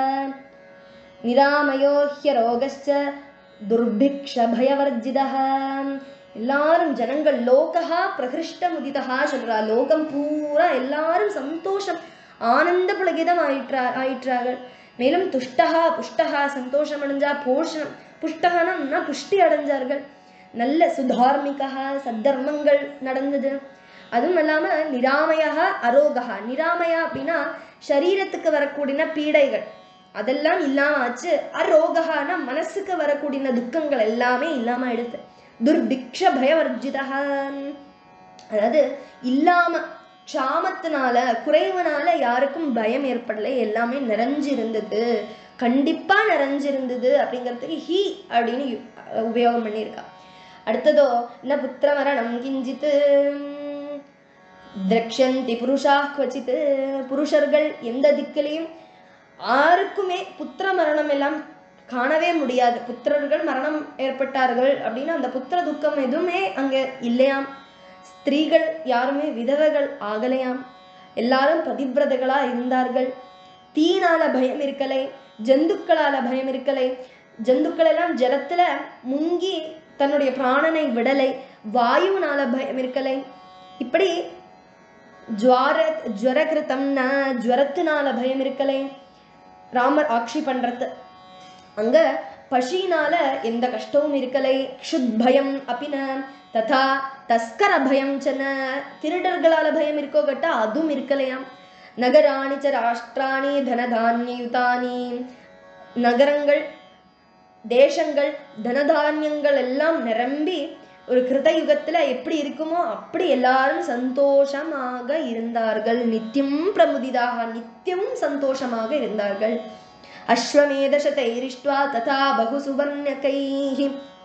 [SPEAKER 1] நிராமயோ ஹ்யரோகश्च துர்பிக்ஷ பயவர்ஜிதः எல்லாரும் ஜனங்கள் லோகஹா பிரகிருஷ்ட முதிதா சொல்றா லோகம் பூரா எல்லாரும் சந்தோஷம் ஆனந்த புலகிதம் ஆயிற்றா ஆயிற்றார்கள் மேலும் துஷ்டஹா புஷ்டஹா சந்தோஷம் அடைஞ்சா போஷணம் புஷ்டகனா புஷ்டி அடைஞ்சார்கள் நல்ல சுதார்மிகா சத்தர்மங்கள் நடந்தது அதுவும் இல்லாம நிராமயா அரோகா நிராமயா அப்படின்னா சரீரத்துக்கு வரக்கூடிய பீடைகள் அதெல்லாம் இல்லாம ஆச்சு அரோகஹானா மனசுக்கு வரக்கூடிய துக்கங்கள் எல்லாமே இல்லாம எடுத்து துர்பிக்ஷ பயவர்ஜிதா அதாவது இல்லாம க்ஷாமத்தினால குறைவுனால யாருக்கும் பயம் ஏற்படலை எல்லாமே நிறைஞ்சிருந்தது கண்டிப்பா நிறைஞ்சிருந்தது அப்படிங்கிறதுக்கு ஹி அப்படின்னு யு- உபயோகம் பண்ணியிருக்கா அடுத்ததோ ந புத்திர மரணம் கிஞ்சித்து திரக்ஷந்தி புருஷா குவச்சித்து புருஷர்கள் எந்த திக்கிலையும் யாருக்குமே புத்திர மரணம் எல்லாம் காணவே முடியாது புத்திரர்கள் மரணம் ஏற்பட்டார்கள் அப்படின்னு அந்த புத்திர துக்கம் எதுவுமே அங்க இல்லையாம் ஸ்திரீகள் யாருமே விதவைகள் ஆகலையாம் எல்லாரும் பதிவிரதைகளா இருந்தார்கள் தீனால பயம் இருக்கலை ஜந்துக்களால பயம் இருக்கலை ஜந்துக்கள் எல்லாம் ஜலத்துல முங்கி தன்னுடைய பிராணனை விடலை வாயுனால பயம் இருக்கலை இப்படி ஜுவார ஜுவரகிருத்தம்னா ஜுவரத்தினால பயம் இருக்கலை ராமர் ஆட்சி பண்றது அங்க பசியினால எந்த கஷ்டமும் இருக்கலை க்ஷுத் பயம் அப்பின ததா தஸ்கர பயம் சன திருடர்களால பயம் இருக்கோ கட்டா அதுவும் இருக்கலையாம் நகராணி ச ராஷ்டிராணி தனதானியுதானி நகரங்கள் தேசங்கள் தனதானியங்கள் எல்லாம் நிரம்பி ஒரு கிருதயுகத்துல எப்படி இருக்குமோ அப்படி எல்லாரும் சந்தோஷமாக இருந்தார்கள் நித்தியம் பிரமுதிதாக நித்தியமும் சந்தோஷமாக இருந்தார்கள் அஸ்வமேதசதைரிஷ்டுவா ததா பகு சுவர்ணகைஹி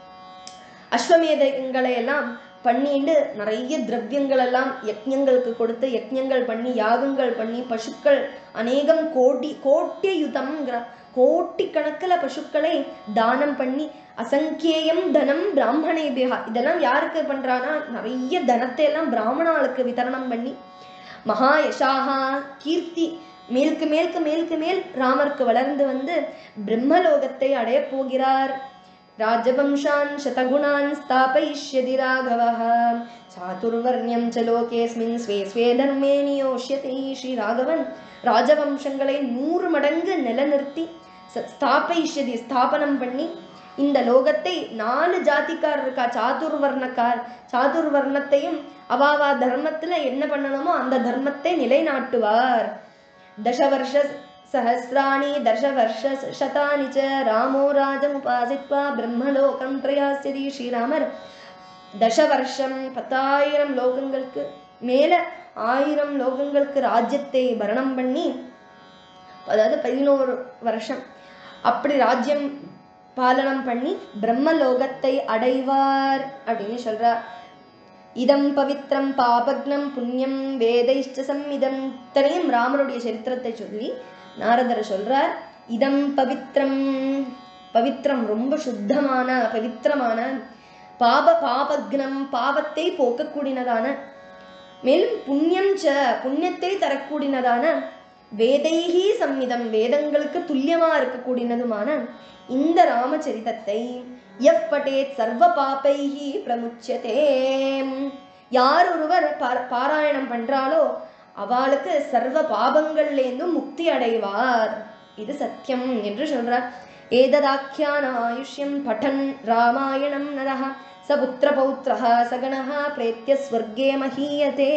[SPEAKER 1] அஸ்வமேதங்களை எல்லாம் பண்ணிட்டு நிறைய திரவியங்கள் எல்லாம் யக்ஞங்களுக்கு கொடுத்து யக்ஞங்கள் பண்ணி யாகங்கள் பண்ணி பசுக்கள் அநேகம் கோடி கோட்டியுதம்ங்கிற கோட்டிக்கணக்கில் பசுக்களை தானம் பண்ணி அசங்கேயம் தனம் பிராமணேபியா இதெல்லாம் யாருக்கு பண்றானா நிறைய தனத்தை எல்லாம் பிராமணாளுக்கு விதரணம் பண்ணி மகா யசாகா கீர்த்தி மேலுக்கு மேலுக்கு மேலுக்கு மேல் ராமருக்கு வளர்ந்து வந்து பிரம்மலோகத்தை அடையப் போகிறார் ராஜவம்சான் சதகுணான் ஸ்தாபயிஷ்யதி ராகவः சாதுர்வர்ணியம் ச லோகேஸ்மின் ஸ்வே ஸ்வே தர்மே நியோஷ்யதி ஸ்ரீ ராகவன் ராஜவம்சங்களை நூறு மடங்கு நிலநிறுத்தி ச- ஸ்தாபயிஷ்யதி ஸ்தாபனம் பண்ணி இந்த லோகத்தை நாலு ஜாதிக்கார் இருக்கா சாதுர்வர்ணக்கார் சாதுர்வர்ணத்தையும் அவாவா தர்மத்துல என்ன பண்ணணுமோ அந்த தர்மத்தை நிலைநாட்டுவார் दशवर्ष सहस्राणि दशवर्ष शतानि च रामो राजमुपासित्वा ब्रह्मलोकं प्रयास्यति ஸ்ரீராமர் தசவர்ஷம் பத்தாயிரம் லோகங்களுக்கு மேல ஆயிரம் லோகங்களுக்கு ராஜ்யத்தை பரணம் பண்ணி அதாவது பதினோரு வருஷம் அப்படி ராஜ்யம் பாலனம் பண்ணி பிரம்மலோகத்தை அடைவார் அப்படின்னு சொல்றார் இதம் பவித்ரம் பாபக்னம் புண்ணியம் வேதைஷ்ட சம்மிதம் இத்தனையும் ராமருடைய சரித்திரத்தை சொல்லி நாரதர் சொல்றார் இதம் பவித்ரம் பவித்ரம் ரொம்ப சுத்தமான பவித்திரமான பாப பாபக்னம் பாவத்தை போக்கக்கூடியனதான மேலும் புண்ணியம் ச புண்ணியத்தை தரக்கூடியனதான வேதைஹி சம்மிதம் வேதங்களுக்கு துல்லியமா இருக்கக்கூடியனதுமான இந்த ராமச்சரிதத்தை எப் பட்டேத் சர்வ பாபைஹி பிரமுச்சியதே யார் ஒருவர் பா- பாராயணம் பண்றாளோ அவளுக்கு சர்வ பாபங்கள்லேருந்தும் முக்தி அடைவார் இது சத்தியம் என்று சொல்றார் ஏததாக்கியான ஆயுஷ்யம் பட்டன் ராமாயணம் நரஹ ச புத்திர பௌத்திரஹ சகணஹ பிரேத்திய ஸ்வர்கே மஹீயதே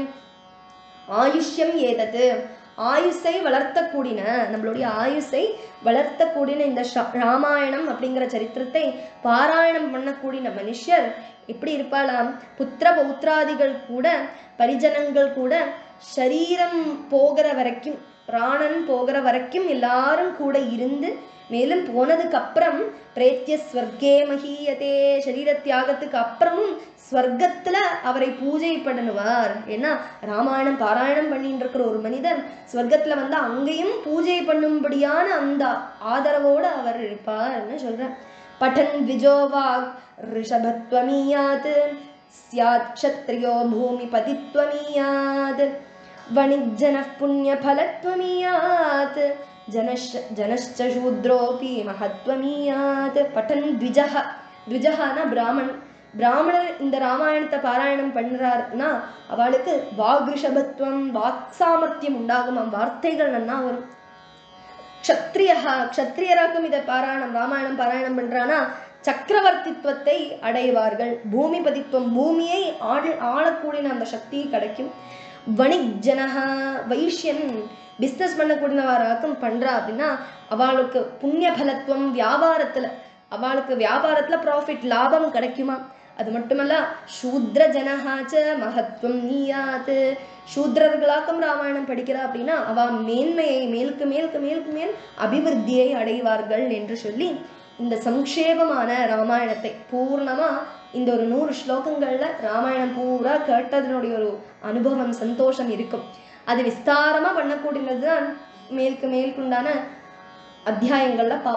[SPEAKER 1] ஆயுஷ்யம் ஏதது ஆயுஷை வளர்த்தக்கூடின நம்மளுடைய ஆயுஷை வளர்த்தக்கூடின இந்த ஷ- ராமாயணம் அப்படிங்கிற சரித்திரத்தை பாராயணம் பண்ணக்கூடிய மனுஷர் எப்படி இருப்பாளாம் புத்திர பௌத்ராதிகள் கூட பரிஜனங்கள் கூட சரீரம் போகிற வரைக்கும் பிராணன் போகிற வரைக்கும் எல்லாரும் கூட இருந்து மேலும் போனதுக்கு அப்புறம் பிரேத்திய ஸ்வர்கே மஹீயதே சரீர தியாகத்துக்கு அப்புறமும் ஸ்வர்க்கத்துல அவரை பூஜை பண்ணுவார் ஏன்னா ராமாயணம் பாராயணம் பண்ணிட்டு இருக்கிற ஒரு மனிதன் ஸ்வர்க்கத்துல வந்து அங்கேயும் பூஜை பண்ணும்படியான அந்த ஆதரவோடு அவர் இருப்பார்னு சொல்றார் பட்டன் விஜோவாக் ரிஷபத்வமீயாத் ஸ்யாத் க்ஷத்ரியோ பூமிபதித்வமீயாத் वणिज्जनः पुण्यफलत्वमीयात् जनश्च जनश्च शूद्रोऽपि महत्वमीयात् पठन् द्विजः द्विजஹானா பிராமண் பிராமணர் இந்த ராமாயணத்தை பாராயணம் பண்றாருன்னா அவளுக்கு வாக்ரிஷபத்துவம் வாக் சாமர்த்தியம் உண்டாகும் வார்த்தைகள் நன்னா வரும் க்ஷத்ரியஹா க்ஷத்ரியராக்கும் இதை பாராயணம் ராமாயணம் பாராயணம் பண்றானா சக்கரவர்த்தித்துவத்தை அடைவார்கள் பூமிபதித்துவம் பூமியை ஆள் ஆளக்கூடிய அந்த சக்தி கிடைக்கும் வணிக்ஜனஹா வைஷ்யன் பிஸ்னஸ் பண்ணக்கூடியவாராக்கும் பண்றா அப்படின்னா அவளுக்கு புண்ணிய பலத்துவம் வியாபாரத்துல அவளுக்கு வியாபாரத்துல ப்ராஃபிட் லாபம் கிடைக்குமா அது மட்டுமல்ல சூத்ர ஜனஹாச்ச மகத்துவம் நீயாத்து சூத்ரர்களாக்கும் ராமாயணம் படிக்கிறா அப்படின்னா அவ மேன்மையை மேலுக்கு மேலுக்கு மேலுக்கு மேல் அபிவிருத்தியை அடைவார்கள் என்று சொல்லி இந்த சங்கேபமான ராமாயணத்தை பூர்ணமா இந்த ஒரு நூறு ஸ்லோகங்கள்ல ராமாயணம் பூரா கேட்டதனுடைய ஒரு அனுபவம் சந்தோஷம் இருக்கும் அது விஸ்தாரமா பண்ணக்கூடியது தான் மேலுக்கு மேற்குண்டான அத்தியாயங்கள்ல பார்ப்போம்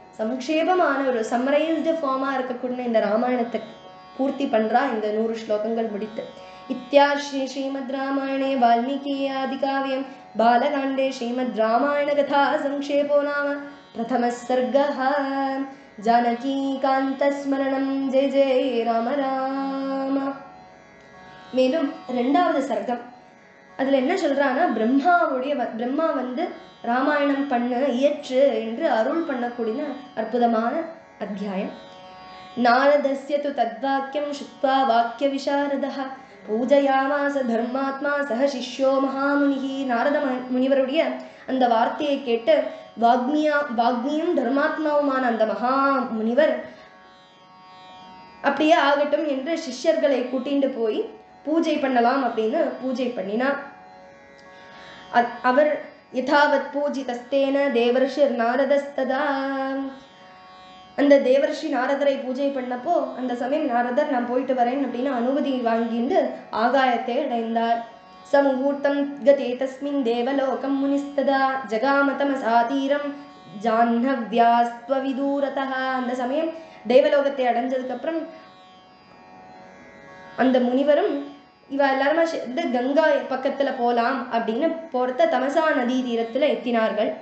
[SPEAKER 1] சங்கேபமான ஒரு சம்மரைஸ்டு ஃபார்மாக இருக்கக்கூடிய இந்த ராமாயணத்தை பூர்த்தி பண்றா இந்த நூறு ஸ்லோகங்கள் முடித்து இத்தியாஸ்ரீ ஸ்ரீமத் ராமாயணே வால்மீகி ஆதிகாவியம் பாலகாண்டே ஸ்ரீமத் ராமாயண கதா சங்கேபோ நாம பிரதம சர்கः ஜானகீகாந்தஸ்மரணம் ஜெய ஜெய ராம ராம மேலும் ரெண்டாவது சர்க்கம் அதுல என்ன சொல்றான்னா பிரம்மாவுடைய வ- பிரம்மா வந்து ராமாயணம் பண்ண இயற்று என்று அருள் பண்ணக்கூடிய அற்புதமான அத்தியாயம் நாரதஸ்ய து தத்வாக்கியம் சுத்வா வாக்கிய விசாரதः பூஜயாமாச தர்மாத்மா சக சிஷ்யோ மகாமுனிகி நாரத ம- முனிவருடைய அந்த வார்த்தையை கேட்டு வாக்மியா வாக்மியும் தர்மாத்மாவுமான அந்த மகா முனிவர் அப்படியே ஆகட்டும் என்று சிஷ்யர்களை கூட்டிண்டு போய் பூஜை பண்ணலாம் அப்படின்னு பூஜை பண்ணினார் அ- அவர் யதாவத் பூஜிதஸ்தேன தேவர்ஷிர் நாரதஸ்ததா அந்த தேவர்ஷி நாரதரை பூஜை பண்ணப்போ அந்த சமயம் நாரதர் நான் போயிட்டு வரேன் அப்படின்னு அனுமதி வாங்கிண்டு ஆகாயத்தை அடைந்தார் சமுகூர்த்தம் கதே தஸ்மின் தேவலோகம் முனிஸ்ததா ஜகாமதமசாதீரம் ஜாஹ்னவ்யாஸ்துவவிதூரதா அந்த சமயம் தேவலோகத்தை அடைஞ்சதுக்கு அப்புறம் அந்த முனிவரும் இவ எல்லாருமா சேர்ந்து கங்கா பக்கத்துல போலாம் அப்படின்னு போறத தமசா நதி தீரத்துல எத்தினார்கள்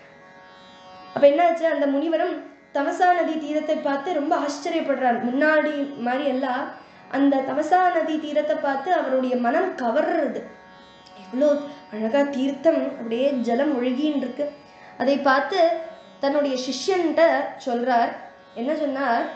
[SPEAKER 1] அப்ப என்னாச்சு அந்த முனிவரும் தமசா நதி தீரத்தை பார்த்து ரொம்ப ஆச்சரியப்படுறார் முன்னாடி மாதிரி எல்லாம் அந்த தமசா நதி தீரத்தை பார்த்து அவருடைய மனம் கவர்றது எவ்வளோ அழகா தீர்த்தம் அப்படியே ஜலம் ஒழுகின்னு இருக்கு அதை பார்த்து தன்னுடைய சிஷ்யன்ட்ட சொல்றார் என்ன சொன்னார்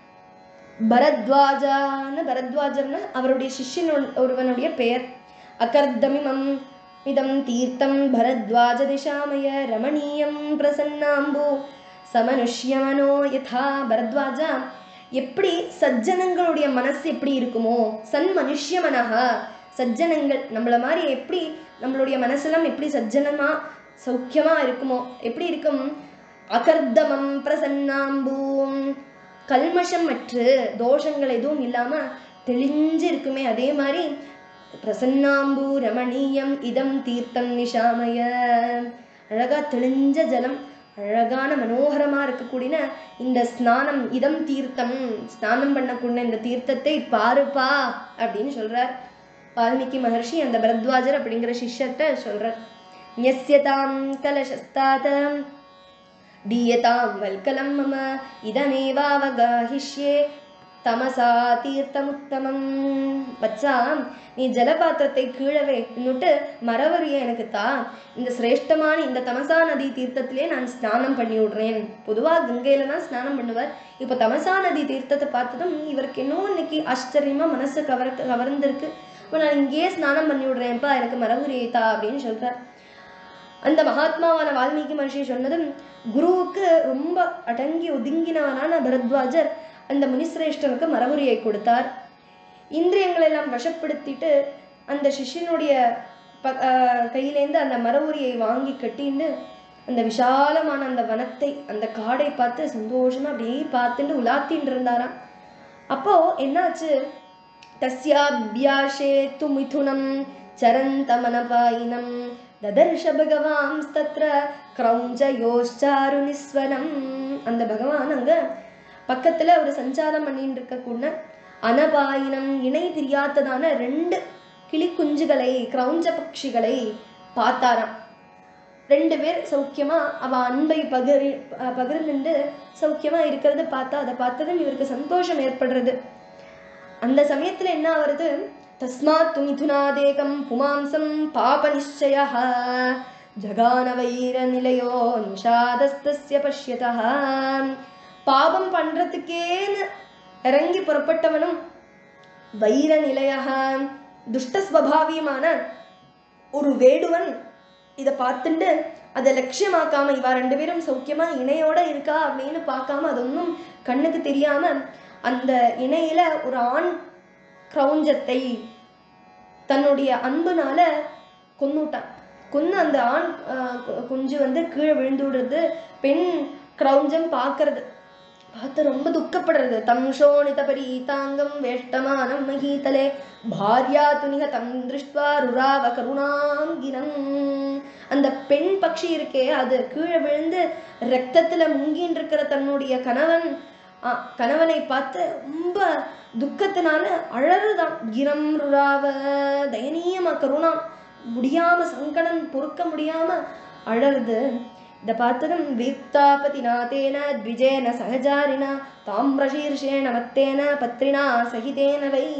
[SPEAKER 1] பரத்வாஜான்னு பரத்வாஜர்னு அவருடைய சிஷ்யன் ஒன்- ஒருவனுடைய பெயர் அகர்தமிமம் இதம் தீர்த்தம் பரத்வாஜ திசாமய ரமணீயம் பிரசன்னாம்பு சமனுஷ்யமனோ யதா பரத்வாஜா எப்படி சஜ்ஜனங்களுடைய மனசு எப்படி இருக்குமோ சன் மனுஷ்ய மனஹா சஜ்ஜனங்கள் நம்மள மாதிரி எப்படி நம்மளுடைய மனசெல்லாம் எப்படி சஜ்ஜனமா சௌக்கியமா இருக்குமோ எப்படி இருக்கும் அகர்தமம் பிரசன்னாம்பூம் கல்மஷம் அற்று தோஷங்கள் எதுவும் இல்லாம தெளிஞ்சு இருக்குமே அதே மாதிரி பிரசன்னாம்பு ரமணீயம் இதம் தீர்த்தம் நிஷாமய அழகா தெளிஞ்ச ஜலம் அழகான மனோகரமா இருக்கக்கூடிய இந்த ஸ்நானம் இதம் தீர்த்தம் ஸ்நானம் பண்ணக்கூடிய இந்த தீர்த்தத்தை பாருப்பா அப்படின்னு சொல்றார் வால்மீகி மகர்ஷி அந்த பரத்வாஜர் அப்படிங்கிற சிஷ்யர்கிட்ட சொல்றார் ஞஸ்யதாம் கலசஸ்தாதம் दीयतां वल्कलं मम இதமேவாவகாஹிஷ்யே தமசா தீர்த்தமுத்தமம் வச்சா நீ ஜலபாத்திரத்தை கீழே வைன்னுட்டு மரவரிய எனக்கு தா இந்த சிரேஷ்டமான இந்த தமசா நதி தீர்த்தத்திலே நான் ஸ்நானம் பண்ணி விடுறேன் பொதுவா கங்கையில தான் ஸ்நானம் பண்ணுவார் இப்போ தமசா நதி தீர்த்தத்தை பார்த்ததும் இவருக்கு இன்னும் இன்னைக்கு ஆச்சரியமா மனசு கவர் கவர்ந்திருக்கு இப்போ நான் இங்கேயே ஸ்நானம் பண்ணி விடுறேன்ப்பா எனக்கு மரவரியை தா அப்படின்னு சொல்றார் அந்த மகாத்மாவான வால்மீகி மகர்ஷி சொன்னதும் குருவுக்கு ரொம்ப அடங்கி ஒதுங்கினவனான பரத்வாஜர் அந்த முனிசிரேஷ்டனுக்கு மரபுரியை கொடுத்தார் இந்திரியங்களை எல்லாம் வசப்படுத்திட்டு அந்த சிஷ்யனுடைய ப ஆஹ் கையிலேந்து அந்த மரபுரியை வாங்கி கட்டிண்டு அந்த விசாலமான அந்த வனத்தை அந்த காடை பார்த்து சந்தோஷமா அப்படியே பார்த்துட்டு உலாத்தின்னு இருந்தாராம் அப்போ என்னாச்சு तस्याभ्याशे तु मिथुनं चरन्तमनपायिनं ददर्श भगवांस्तत्र க்ரௌஞ்சயோச்சாருநிஸ்வனம் அந்த பகவான் அங்க பக்கத்துல ஒரு சஞ்சாரம் பண்ணிட்டு இருக்கக்கூடிய அனபாயினம் இணை தெரியாததான ரெண்டு கிளி குஞ்சுகளை கிரௌஞ்ச பட்சிகளை பார்த்தாராம் ரெண்டு பேர் சௌக்கியமா அவ அன்பை பகிர் பகிர்ந்துண்டு சௌக்கியமா இருக்கிறது பார்த்தா அதை பார்த்ததும் இவருக்கு சந்தோஷம் ஏற்படுறது அந்த சமயத்துல என்ன வருது தஸ்மாத் து மிதுனாதேகம் புமாம்சம் பாப நிச்சய ஜகான வைர நிலையோ நிஷாதஸ்தஸ்ய பஷ்யதா பாபம் பண்றதுக்கேன்னு இறங்கி புறப்பட்டவனும் வைர நிலைய துஷ்டஸ்வபாவியமான ஒரு வேடுவன் இதை பார்த்துட்டு அதை லட்சியமாக்காம இவா ரெண்டு பேரும் சௌக்கியமா இணையோட இருக்கா அப்படின்னு பார்க்காம அது ஒன்றும் கண்ணுக்கு தெரியாம அந்த இணையில ஒரு ஆண் கிரௌஞ்சத்தை தன்னுடைய அன்புனால கொன்னுட்டான் கொன்னு அந்த ஆண் ஆஹ், கு- குஞ்சு வந்து கீழே விழுந்து விடுறது பெண் கிரௌஞ்சம் பார்க்கறது பார்த்து ரொம்ப துக்கப்படுறது தம் சோணித பரீதாங்கம் வேஷ்டமானம் மகீதலே பாரியா துணிக தம் திருஷ்டுவா ருராவ கருணாங்கினம் அந்த பெண் பட்சி இருக்கே அது கீழே விழுந்து ரத்தத்துல முங்கின்னு இருக்கிற தன்னுடைய கணவன் ஆ, கணவனை பார்த்து ரொம்ப துக்கத்தினால அழறுதான் கிரம் ருராவ தயனீயமா கருணா முடியாம சங்கடம் பொறுக்க முடியாம அழறுது இத பார்த்ததும் வீர்த்தாபதி நாதேன த்விஜேன சகஜாரினா தாமிரசீர்ஷேண மத்தேன பத்ரினா சகிதேன வை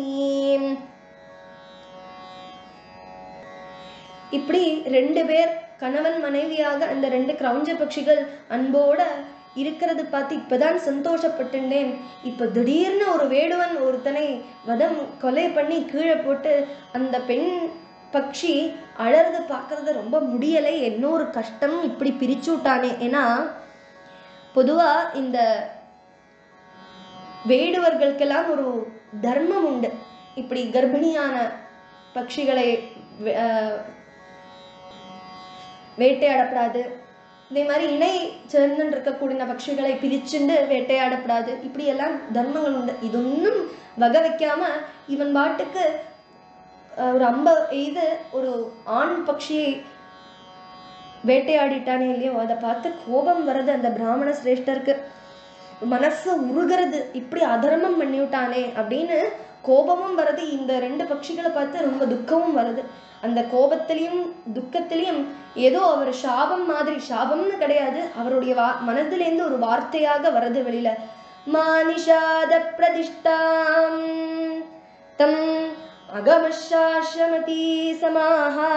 [SPEAKER 1] இப்படி ரெண்டு பேர் கணவன் மனைவியாக அந்த ரெண்டு கிரௌஞ்ச பட்சிகள் அன்போட இருக்கிறது பார்த்து இப்பதான் சந்தோஷப்பட்டுட்டேன் இப்ப திடீர்னு ஒரு வேடுவன் ஒருத்தனை வதம் கொலை பண்ணி கீழே போட்டு அந்த பெண் பக்ஷி அழறது பார்க்கறது ரொம்ப முடியலை என்ன ஒரு கஷ்டம் இப்படி பிரிச்சு விட்டானே ஏன்னா பொதுவா இந்த வேடுவர்களுக்கெல்லாம் ஒரு தர்மம் உண்டு இப்படி கர்ப்பிணியான பட்சிகளை வே- ஆஹ் வேட்டையாடப்படாது இதே மாதிரி இணை சேர்ந்துன்னு இருக்கக்கூடிய பட்சிகளை பிரிச்சுண்டு வேட்டையாடப்படாது இப்படி எல்லாம் தர்மங்கள் உண்டு இது ஒன்றும் வகை வைக்காம இவன் பாட்டுக்கு அஹ், ஒரு அம்ப எய்து ஒரு ஆண் பட்சியை வேட்டையாடிட்டானே இல்லையோ அதை பார்த்து கோபம் வருது அந்த பிராமண சிரேஷ்டருக்கு மனசு உருகிறது இப்படி அதர்மம் பண்ணிவிட்டானே அப்படின்னு கோபமும் வருது இந்த ரெண்டு பட்சிகளை பார்த்து ரொம்ப துக்கமும் வருது அந்த கோபத்திலையும் துக்கத்திலையும் ஏதோ அவர் சாபம் மாதிரி சாபம்னு கிடையாது அவருடைய வா மனதிலேருந்து ஒரு வார்த்தையாக வருது வெளியில மானிஷாத பிரதிஷ்டாம் தம் அகமஷாஸ்ரமதி சமாஹா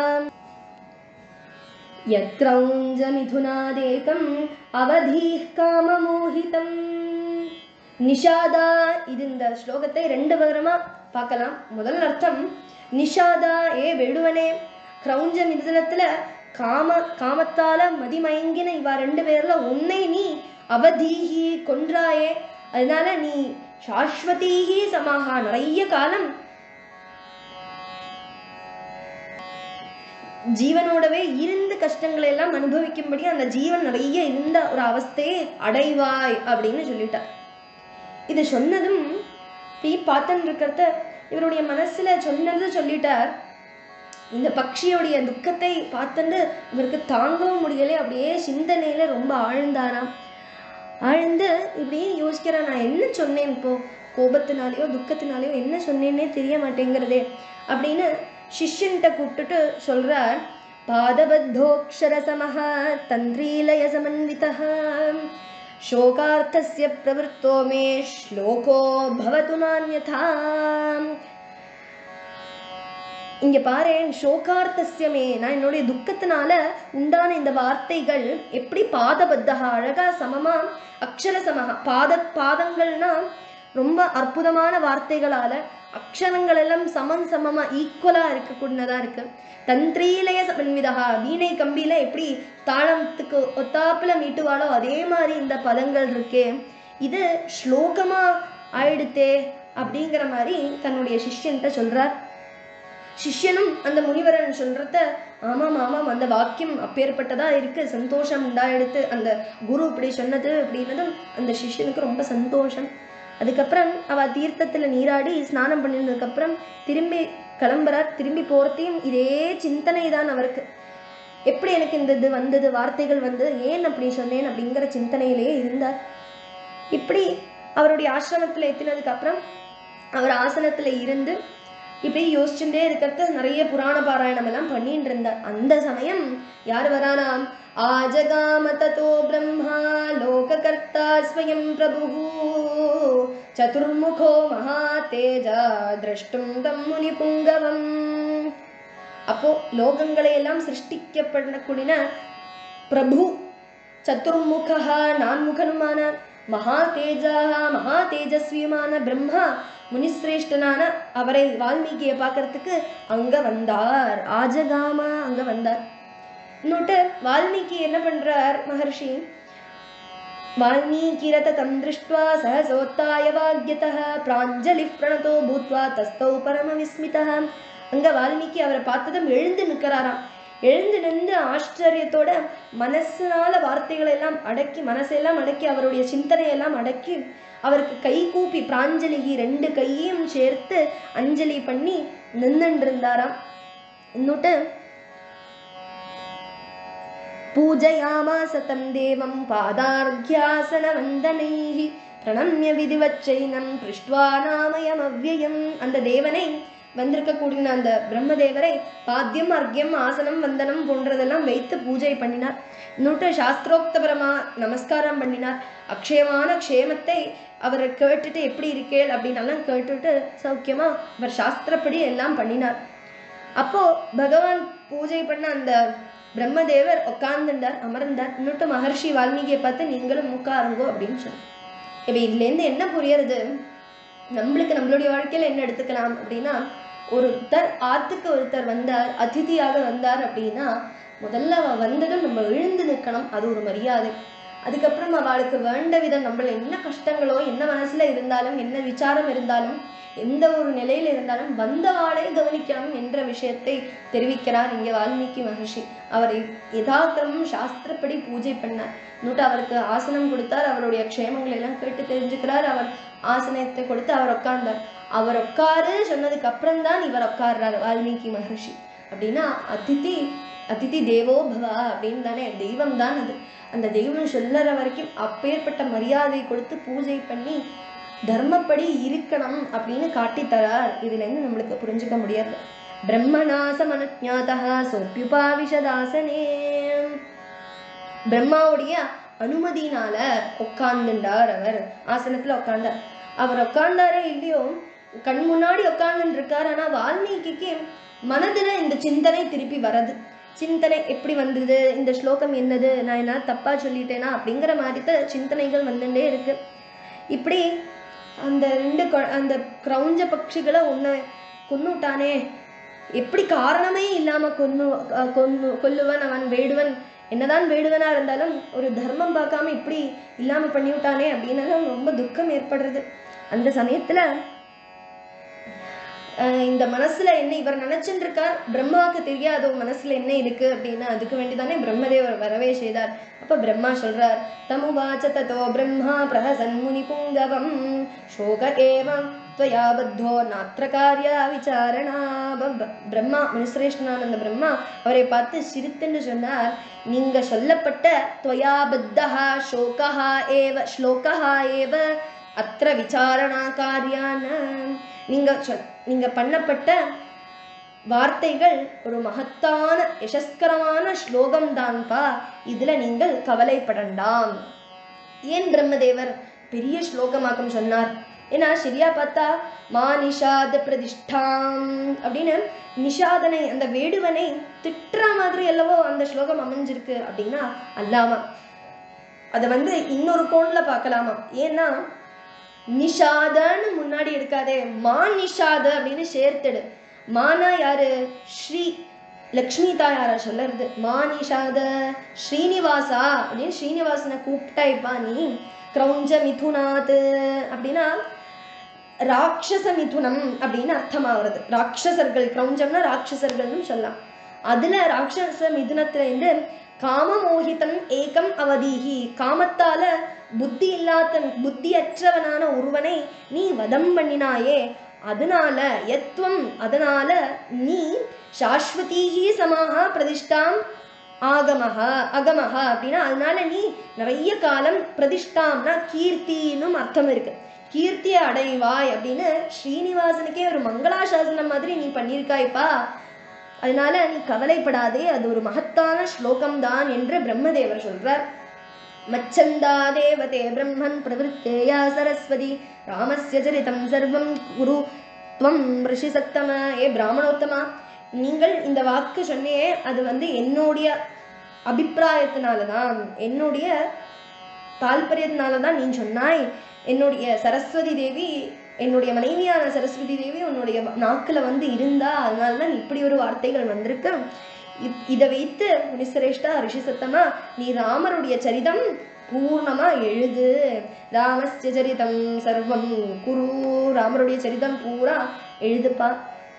[SPEAKER 1] யத்ரௌஞ்சமிதுனாதேகம் அவதீஹ் காமமோகிதம் நிஷாதா இது இந்த ஸ்லோகத்தை ரெண்டு விதமா பார்க்கலாம் முதல் அர்த்தம் நிஷாதா ஏ வெடுவனே கிரௌஞ்ச மிதுனத்துல காம காமத்தால மதிமயங்கின இவா ரெண்டு பேர்ல உன்னை நீ அவதீஹி கொன்றாயே அதனால நீ சாஸ்வதீஹி சமாகா நிறைய காலம் ஜீவனோடவே இருந்து கஷ்டங்களை எல்லாம் அனுபவிக்கும்படி அந்த ஜீவன் நிறைய இருந்த ஒரு அவஸ்தையை அடைவாய் அப்படின்னு சொல்லிட்டார் இது சொன்னதும் இப்படி பார்த்துன்னு இருக்கிறத இவருடைய மனசுல சொன்னது சொல்லிட்டார் இந்த பக்ஷியோடைய துக்கத்தை பார்த்துட்டு இவருக்கு தாங்கவும் முடியலை அப்படியே சிந்தனையில ரொம்ப ஆழ்ந்தாராம் ஆழ்ந்து இப்படி யோசிக்கிறா நான் என்ன சொன்னேன் இப்போ கோபத்தினாலேயோ துக்கத்தினாலேயோ என்ன சொன்னேன்னே தெரிய மாட்டேங்கிறதே அப்படின்னு சிஷ்யன்கிட்ட கூப்பிட்டுட்டு சொல்றார் பாதபத்தோக்ஷர சமஹ தந்திரீலய சமன்விதः शोकार्थस्य प्रवृत्तो मे श्लोको भवतु नान्यथा இங்க பாரேன் சோகார்த்தசியமே நான் என்னுடைய துக்கத்தினால உண்டான இந்த வார்த்தைகள் எப்படி பாதபத்தகா அழகா சமமா அக்ஷர சமகா பாத பாதங்கள்னா ரொம்ப அற்புதமான வார்த்தைகளால அக்ஷரங்கள் எல்லாம் சமம் சமமா ஈக்குவலா இருக்கக்கூடியதா இருக்கு தந்திரீலய சமன்விதா வீணை கம்பியில எப்படி தாளத்துக்கு ஒத்தாப்புல மீட்டுவாளோ அதே மாதிரி இந்த பதங்கள் இருக்கே இது ஸ்லோகமா ஆயிடுத்தே அப்படிங்கிற மாதிரி தன்னுடைய சிஷ்யன்கிட்ட சொல்றார் சிஷ்யனும் அந்த முனிவரன் சொல்றத ஆமாம் ஆமாம் அந்த வாக்கியம் அப்பேற்பட்டதா இருக்கு சந்தோஷம் உண்டாயிடுத்து அந்த குரு இப்படி சொன்னது அப்படின்னதும் அந்த சிஷ்யனுக்கு ரொம்ப சந்தோஷம் அதுக்கப்புறம் அவ தீர்த்தத்துல நீராடி ஸ்நானம் பண்ணினதுக்கு அப்புறம் திரும்பி கிளம்புறார் திரும்பி போறதையும் இதே சிந்தனை தான் அவருக்கு எப்படி எனக்கு இந்த இது வந்தது வார்த்தைகள் வந்தது ஏன் அப்படி சொன்னேன் அப்படிங்கிற சிந்தனையிலேயே இருந்தார் இப்படி அவருடைய ஆசிரமத்துல எத்தினதுக்கு அப்புறம் அவர் ஆசனத்துல இருந்து இப்படி யோசிச்சுட்டே இருக்கிறது நிறைய புராண பாராயணம் எல்லாம் பண்ணிட்டு இருந்தார் அந்த சமயம் யார் வரானாம் ஆஜகாம ததோ பிரம்மா லோககர்த்தா ஸ்வயம் பிரபு சதுர்முகோ மகா தேஜா திரஷ்டும் தம் முனி புங்கவம் அப்போ லோகங்களை எல்லாம் சிருஷ்டிக்கப்படக்கூடிய பிரபு சதுர்முகா நான்முகனுமான மகா தேஜாக மகா தேஜஸ்வியுமான பிரம்மா முனிசிரேஷ்டனான அவரை வால்மீகியை பார்க்கறதுக்கு அங்க வந்தார் ஆஜகாம அங்க வந்தார் இன்னொட்டு வால்மீகி என்ன பண்றார் மகர்ஷி வால்மீகிரத தம் திருஷ்டுவா சஹசோத்தாய வாக்யதः பிராஞ்சலி பிரணதோ பூத்வா தஸ்தௌ பரம விஸ்மிதः அங்க வால்மீகி அவரை பார்த்ததும் எழுந்து நிற்கிறாராம் எழுந்து நின்று ஆச்சரியத்தோட மனசுனால வார்த்தைகளை எல்லாம் அடக்கி மனசெல்லாம் அடக்கி அவருடைய சிந்தனையெல்லாம் அடக்கி அவருக்கு கை கூப்பி பிராஞ்சலி ரெண்டு கையையும் சேர்த்து அஞ்சலி பண்ணி நின்றுட்டு இருந்தாராம் இன்னொட்டு पूजयामास तं देवं पादार्घ्यासनवन्दनैः பிரணம்ய விதிவச்சைனம் பிருஷ்டுவா நாமயமவ்யயம் அந்த தேவனை வந்திருக்கக்கூடிய அந்த பிரம்மதேவரை பாத்தியம் அர்க்கியம் ஆசனம் வந்தனம் போன்றதெல்லாம் வைத்து பூஜை பண்ணினார் இன்னொட்டு சாஸ்திரோக்தபரமா நமஸ்காரம் பண்ணினார் அக்ஷயமான க்ஷேமத்தை அவர் கேட்டுட்டு எப்படி இருக்கேள் அப்படின்னெல்லாம் கேட்டுட்டு சௌக்கியமா அவர் சாஸ்திரப்படி எல்லாம் பண்ணினார் அப்போ பகவான் பூஜை பண்ண அந்த பிரம்மதேவர் உட்கார்ந்துட்டார் அமர்ந்தார் இன்னொட்டு மகர்ஷி வால்மீகியை பார்த்து நீங்களும் உட்காருங்கோ அப்படின்னு சொன்னார் இப்போ இதுலேருந்து என்ன புரியறது நம்மளுக்கு நம்மளுடைய வாழ்க்கையில என்ன எடுத்துக்கலாம் அப்படின்னா ஒருத்தர் ஆத்துக்கு ஒருத்தர் வந்தார் அதிதியாக வந்தார் அப்படின்னா முதல்ல அவ வந்ததும் நம்ம எழுந்து நிற்கணும் அது ஒரு மரியாதை அதுக்கப்புறம் அவளுக்கு வேண்ட விதம் நம்மள என்ன கஷ்டங்களோ என்ன மனசுல இருந்தாலும் என்ன விசாரம் இருந்தாலும் எந்த ஒரு நிலையில இருந்தாலும் வந்தவாளை கவனிக்கணும் என்ற விஷயத்தை தெரிவிக்கிறார் இங்கே வால்மீகி மகர்ஷி அவர் யதாக்கிரமம் சாஸ்திரப்படி பூஜை பண்ணார் இன்னொட்டு அவருக்கு ஆசனம் கொடுத்தார் அவருடைய க்ஷேமங்களை எல்லாம் கேட்டு தெரிஞ்சுக்கிறார் அவர் ஆசனத்தை கொடுத்து அவர் உட்கார்ந்தார் அவர் உட்காரு சொன்னதுக்கு அப்புறம் தான் இவர் உட்கார்றார் வால்மீகி மகர்ஷி அப்படின்னா அதிதி அதிதி தேவோ பவா அப்படின்னு தானே தெய்வம் தான் அது அந்த தெய்வம் சொல்லற வரைக்கும் அப்பேற்பட்ட மரியாதை கொடுத்து பூஜை பண்ணி தர்மப்படி இருக்கணும் அப்படின்னு காட்டி தரார் இதுல இருந்து நம்மளுக்கு புரிஞ்சுக்க முடியாது பிரம்மநாசம் அனுஜாதா சோப்பியுபாவிஷதாசனே பிரம்மாவுடைய அனுமதியினால உட்கார்ந்துண்டார் அவர் ஆசனத்துல உட்கார்ந்தார் அவர் உட்கார்ந்தாரே இல்லையோ கண் முன்னாடி உட்கார்ந்துட்டு இருக்கார் ஆனா வால்மீகிக்கு மனதுல இந்த சிந்தனை திருப்பி வரது சிந்தனை எப்படி வந்தது இந்த ஸ்லோகம் என்னது நான் என்ன தப்பா சொல்லிட்டேனா அப்படிங்கிற மாதிரி தான் சிந்தனைகள் வந்துட்டே இருக்கு இப்படி அந்த ரெண்டு கொ- அந்த கிரௌஞ்ச பட்சிகளை உன்னை கொன்னுட்டானே எப்படி காரணமே இல்லாம கொன்னு அஹ் கொன்னு கொல்லுவன் அவன் வேடுவன் என்னதான் வேடுவனா இருந்தாலும் ஒரு தர்மம் பார்க்காம இப்படி இல்லாம பண்ணிவிட்டானே அப்படின்னு ரொம்ப துக்கம் ஏற்படுறது அந்த சமயத்துல அஹ் இந்த மனசுல என்ன இவர் நினைச்சுட்டு இருக்கார் பிரம்மாவுக்கு தெரியாதோ மனசுல என்ன இருக்கு அப்படின்னா அதுக்கு வேண்டிதானே பிரம்மதேவர் வரவே செய்தார் அப்ப பிரம்மா சொல்றார் தமுவாச்ச ததோ பிரம்மா பிரஹசன் முனி புங்கவம் சோக ஏவம் त्वया बद्धो நாத்திர காரியா விசாரணா ப- ப- பிரம்மா முனிசிரேஷ்டனானந்த பிரம்மா அவரை பார்த்து சிரித்துன்னு சொன்னார் நீங்க சொல்லப்பட்ட त्वया बद्धः शोकः एव श्लोकः एव அத்திர விசாரணா காரியான நீங்க சொ- நீங்க பண்ணப்பட்ட வார்த்தைகள் ஒரு மகத்தான யசஸ்கரமான ஸ்லோகம் தான்பா இதுல நீங்கள் கவலைப்படண்டாம் ஏன் பிரம்மதேவர் பெரிய ஸ்லோகமாக்கம் சொன்னார் ஏன்னா சரியா பார்த்தா மா நிஷாத பிரதிஷ்டாம் அப்படின்னு நிஷாதனை அந்த வேடுவனை திட்டுற மாதிரி அல்லவோ அந்த ஸ்லோகம் அமைஞ்சிருக்கு அப்படின்னா அல்லாம அதை வந்து இன்னொரு கோண்ல பார்க்கலாமா ஏன்னா நிஷாதன்னு முன்னாடி எடுக்காதே மா நிஷாத அப்படின்னு சேர்த்துடு மானா யாரு ஸ்ரீ லக்ஷ்மி தாயார சொல்லறது மா நிஷாத ஸ்ரீனிவாசா அப்படின்னு ஸ்ரீனிவாசனை கூப்பிட்டாய்ப்பா நீ கிரௌஞ்ச மிதுனாத் அப்படின்னா ராட்சச மிதுனம் அப்படின்னு அர்த்தமாகிறது ராட்சசர்கள் கிரௌஞ்சம்னா ராட்சசர்கள்னு சொல்லலாம் அதுல ராட்சச மிதுனத்துல இருந்து காமமோகிதம் ஏகம் அவதீஹி காமத்தால புத்தி இல்லாத புத்தியற்றவனான ஒருவனை நீ வதம் பண்ணினாயே அதனால எத்வம் அதனால நீ சாஸ்வதீஹி சமாஹா பிரதிஷ்டாம் ஆகமஹ அகமஹ அப்படின்னா அதனால நீ நிறைய காலம் பிரதிஷ்டாம்னா கீர்த்தின்னும் அர்த்தம் இருக்கு கீர்த்தியை அடைவாய் அப்படின்னு ஸ்ரீனிவாசனுக்கே ஒரு மங்களாசாசனம் மாதிரி நீ பண்ணியிருக்காய்ப்பா அதனால நீ கவலைப்படாதே அது ஒரு மகத்தான ஸ்லோகம் தான் என்று பிரம்மதேவர் சொல்றார் மச்சந்தா தேவதே பிரம்மன் பிரவருத்தேயா சரஸ்வதி ராமஸ்ய சரிதம் சர்வம் குரு துவம் ரிஷி சத்தம ஏ பிராமணோத்தமா நீங்கள் இந்த வாக்கு சொன்னியே அது வந்து என்னுடைய அபிப்பிராயத்தினால தான் என்னுடைய தால்பரியத்தினால தான் நீ சொன்னாய் என்னுடைய சரஸ்வதி தேவி என்னுடைய மனைவியான சரஸ்வதி தேவி உன்னுடைய நாக்குல வந்து இருந்தா அதனால தான் இப்படி ஒரு வார்த்தைகள் வந்திருக்கு இப்- இதை வைத்து முனிசிரேஷ்டா ரிஷி சத்தமா நீ ராமருடைய சரிதம் பூர்ணமா எழுது ராமஸ்ய சரிதம் சர்வம் குரு ராமருடைய சரிதம் பூரா எழுதுப்பா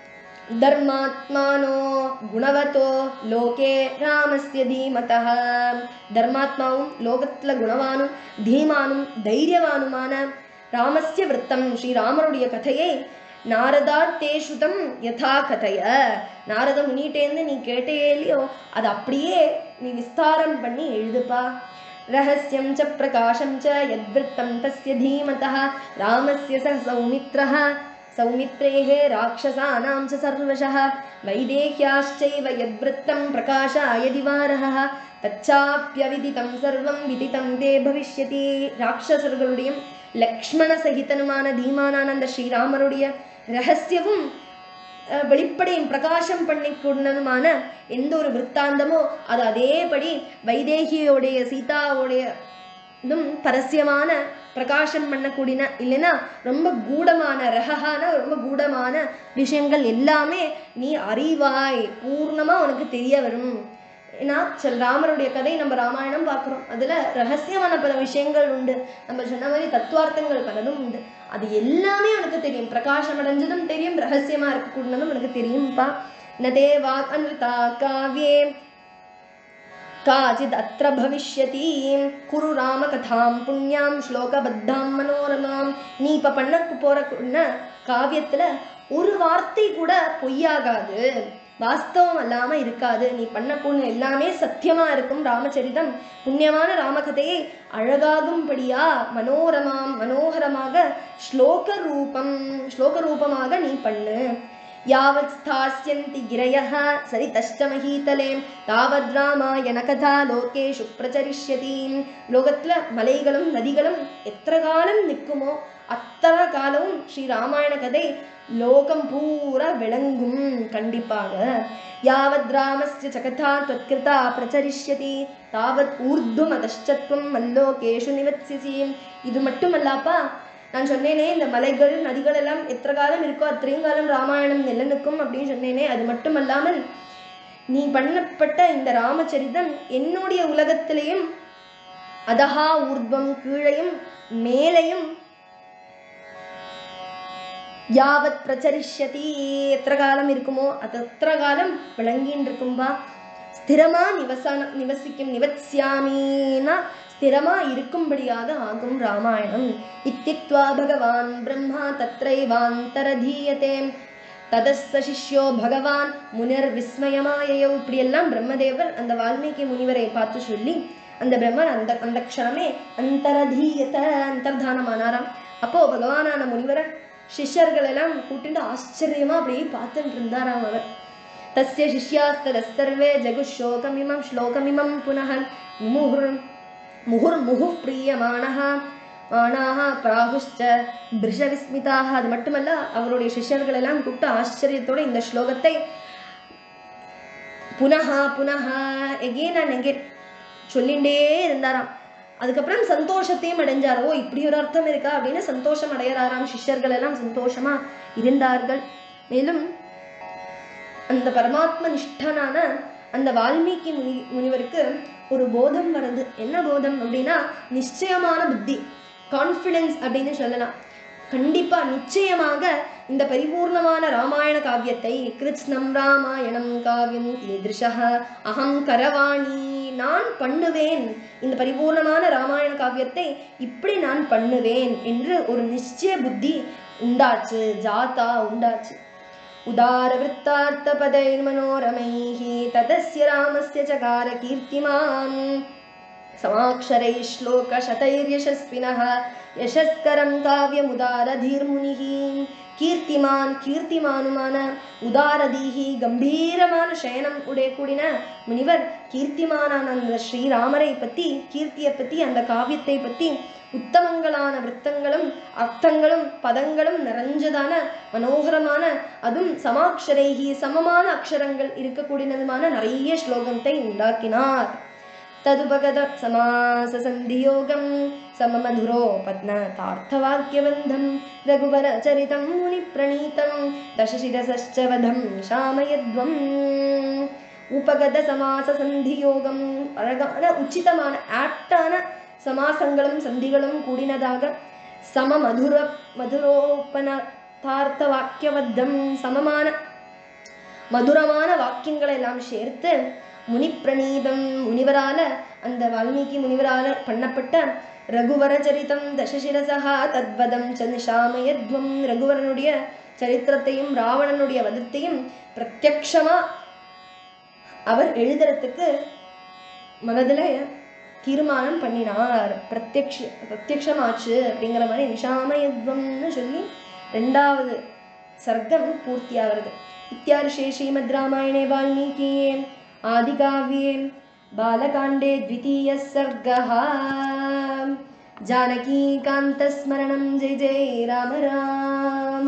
[SPEAKER 1] தர்மாத்மானோ குணவதோ லோகே ராமஸ்ய தீமதः தர்மாத்மாவும் லோகத்துல குணவானும் தீமானும் தைரியவானுமான ராமஸ்ய விருத்தம் ஸ்ரீராமருடைய கதையை நாரதார் தே சுதம் யதா கதைய நாரத முனிட்டேந்து நீ கேட்டே இல்லையோ அது அப்படியே நீ விஸ்தாரம் பண்ணி எழுதுப்பா रहस्यं च प्रकाशं च यद्वृत्तं तस्य धीमतः रामस्य सह सौमित्रः सौमित्रेः राक्षसानां च सर्वशः वैदेह्याश्चैव यद्वृत्तं प्रकाशाय दिवारः தச்சாப்பியவிதிதம் சர்வம் விதிதம் தே பவிஷ்யதி ராட்சசர்களுடைய லக்ஷ்மண சகிதனுமான தீமானான அந்த ஸ்ரீராமருடைய ரகசியமும் அஹ், வெளிப்படையும் பிரகாசம் பண்ணி கொண்டதுமான எந்த ஒரு விற்த்தாந்தமோ அது அதேபடி வைதேகியோடைய சீதாவுடைய இதும் பரஸ்யமான பிரகாசம் பண்ணக்கூடின இல்லைன்னா ரொம்ப கூடமான ரககான ரொம்ப கூடமான விஷயங்கள் எல்லாமே நீ அறிவாய் பூர்ணமா உனக்கு தெரிய வரும் ஏன்னா சில ராமருடைய கதை நம்ம ராமாயணம் பார்க்குறோம் அதுல ரகசியமான பல விஷயங்கள் உண்டு நம்ம சொன்ன மாதிரி தத்துவார்த்தங்கள் பலதும் உண்டு அது எல்லாமே உனக்கு தெரியும் பிரகாசம் அடைஞ்சதும் தெரியும் ரகசியமா இருக்கக்கூடியதும் உனக்கு தெரியும்ப்பா நதே வாக் அன்விதா காவ்யே काचिद् अत्र भविष्यति குரு ராம கதாம் புண்ணியாம் ஸ்லோகபத்தாம் மனோரமாம் நீ இப்ப பண்ண போற குன்ன காவியத்துல ஒரு வார்த்தை கூட பொய்யாகாது வாஸ்தவம் அல்லாம இருக்காது நீ பண்ணக்கூடிய எல்லாமே சத்தியமா இருக்கும் ராமச்சரிதம் புண்ணியமான ராமகதையை அழகாகும்படியா மனோரமாம் மனோகரமாக ஸ்லோக ரூபம் ஸ்லோக ரூபமாக நீ பண்ணு யாவத் ஸ்தாஸ்யந்தி கிரயः சரிதஷ்ட மஹீதலே தாவத் ராமாயண கதா லோகேஷு பிரச்சரிஷ்யதி லோகத்துல மலைகளும் நதிகளும் எத்தனை காலம் நிற்குமோ அத்தனை காலமும் ஸ்ரீ ராமாயண கதை லோகம் பூரா விளங்கும் கண்டிப்பாக யாவத் ராமஸ்ய சகதா त्वत्कृता பிரச்சரிஷ்யதி தாவத் ஊர்தும் அதஷ்டத்வம் மல்லோகேஷு நிவத்சிசி இது மட்டுமல்லாப்பா நான் சொன்னேனே இந்த மலைகள் நதிகள் எல்லாம் எத்தனை காலம் இருக்கோ அத்தனையும் காலம் ராமாயணம் நிலநிற்கும் அப்படின்னு சொன்னேனே அது மட்டுமல்லாமல் நீ பண்ணப்பட்ட இந்த ராமச்சரிதம் என்னுடைய உலகத்திலேயும் அதஹா ஊர்துவம் கீழையும் மேலையும் யாவத் பிரச்சரிஷ்யதி எத்தனை காலம் இருக்குமோ அது எத்தனை காலம் விளங்கின்னு இருக்கும்பா ஸ்திரமா நிவசன நிவசிக்கும் நிவத்ஸ்யாமின்னா ஸ்திரமா இருக்கும்படியாக ஆகும் ராமாயணம் இத்தித்வா பகவான் பிரம்மா தத்ரைவாந்தரதீயதே ததஸ்த சிஷ்யோ பகவான் முனிர் விஸ்மயமாயையோ இப்படியெல்லாம் பிரம்மதேவர் அந்த வால்மீகி முனிவரை பார்த்து சொல்லி அந்த பிரம்மன் அந்த அந்த க்ஷணமே அந்தரதீயத அந்தர்தானமானாராம் அப்போ பகவானான முனிவரை சிஷ்யர்கள் எல்லாம் கூட்டிட்டு ஆச்சரியமா அப்படியே பார்த்துட்டு இருந்தாராம் அவர் तस्य शिष्यास्ततः सर्वे जगुशोकमिमं श्लोकमिमं पुनः मुहुर् मुहुर्मुहुः प्रीयमाणः மானாக பிராகுஷ்ட பிருஷவிஸ்மிதாக அது மட்டுமல்ல அவருடைய சிஷ்யர்கள் எல்லாம் கூப்பிட்டு ஆச்சரியத்தோட இந்த ஸ்லோகத்தை புனஹா புனஹா எகேன் அண்ட் எகேன் சொல்லிண்டே இருந்தாராம் அதுக்கப்புறம் சந்தோஷத்தையும் அடைஞ்சார் ஓ இப்படி ஒரு அர்த்தம் இருக்கா அப்படின்னு சந்தோஷம் அடையறாராம் சிஷ்யர்கள் எல்லாம் சந்தோஷமா இருந்தார்கள் மேலும் அந்த பரமாத்ம நிஷ்டனான அந்த வால்மீகி முனி முனிவருக்கு ஒரு போதம் வருது என்ன போதம் அப்படின்னா நிச்சயமான புத்தி கான்ஃபிடன்ஸ் அப்படின்னு சொல்லலாம் கண்டிப்பா நிச்சயமாக இந்த பரிபூர்ணமான ராமாயண காவியத்தை கிருஷ்ணம் ராமாயணம் காவியம் ஈதிருஷः அகம் கரவாணி நான் பண்ணுவேன் இந்த பரிபூர்ணமான ராமாயண காவியத்தை இப்படி நான் பண்ணுவேன் என்று ஒரு நிச்சய புத்தி உண்டாச்சு ஜாதா உண்டாச்சு उदारवृत्तार्थपदैर्मनोरमैः ततस्य रामस्य चकार कीर्तिमान् समाक्षरैः श्लोकशतैर्यशस्विनः यशस्करं काव्यमुदारधीर्मुनिः கீர்த்திமான் கீர்த்திமானுமான உதாரதீகி கம்பீரமான சயனம் உடைய கூடின முனிவர் கீர்த்திமானான அந்த ஸ்ரீராமரை பத்தி கீர்த்தியை பத்தி அந்த காவியத்தை பத்தி உத்தமங்களான விருத்தங்களும் அர்த்தங்களும் பதங்களும் நிறைஞ்சதான மனோகரமான அதுவும் சமாட்சரைகி சமமான அக்ஷரங்கள் இருக்கக்கூடியதுமான நிறைய ஸ்லோகத்தை உண்டாக்கினார் तदुपगत समाससन्धियोगं सममधुरोपत्नतार्थवाक्यबन्धं रघुवरचरितं मुनिप्रणीतं दशशिरसश्च वधं शामयध्वम् உபகத சமாச சந்தியோகம் அழகான உச்சிதமான ஆப்டான சமாசங்களும் சந்திகளும் கூடினதாக சம மதுர மதுரோபனதார்த்த வாக்கியவத்தம் சமமான மதுரமான வாக்கியங்களை எல்லாம் சேர்த்து முனிப்பிரணீதம் முனிவரால அந்த வால்மீகி முனிவரால பண்ணப்பட்ட ரகுவரச்சரிதம் தசசிரசா தத்வதம் ச நிஷாமயத்வம் ரகுவரனுடைய சரித்திரத்தையும் ராவணனுடைய வதத்தையும் பிரத்யக்ஷமா அவர் எழுதுறதுக்கு மனதுல தீர்மானம் பண்ணினார் பிரத்யக்ஷ பிரத்யக்ஷமாச்சு அப்படிங்கிற மாதிரி நிஷாமயத்வம்னு சொல்லி ரெண்டாவது சர்க்கம் பூர்த்தியாகிறது இத்தியார்ஷே ஸ்ரீமத் ராமாயணே வால்மீகியே ஆதிகாவ்யே बालकाण्डे द्वितीयः सर्गः जानकीकान्तस्मरणं जय जय राम राम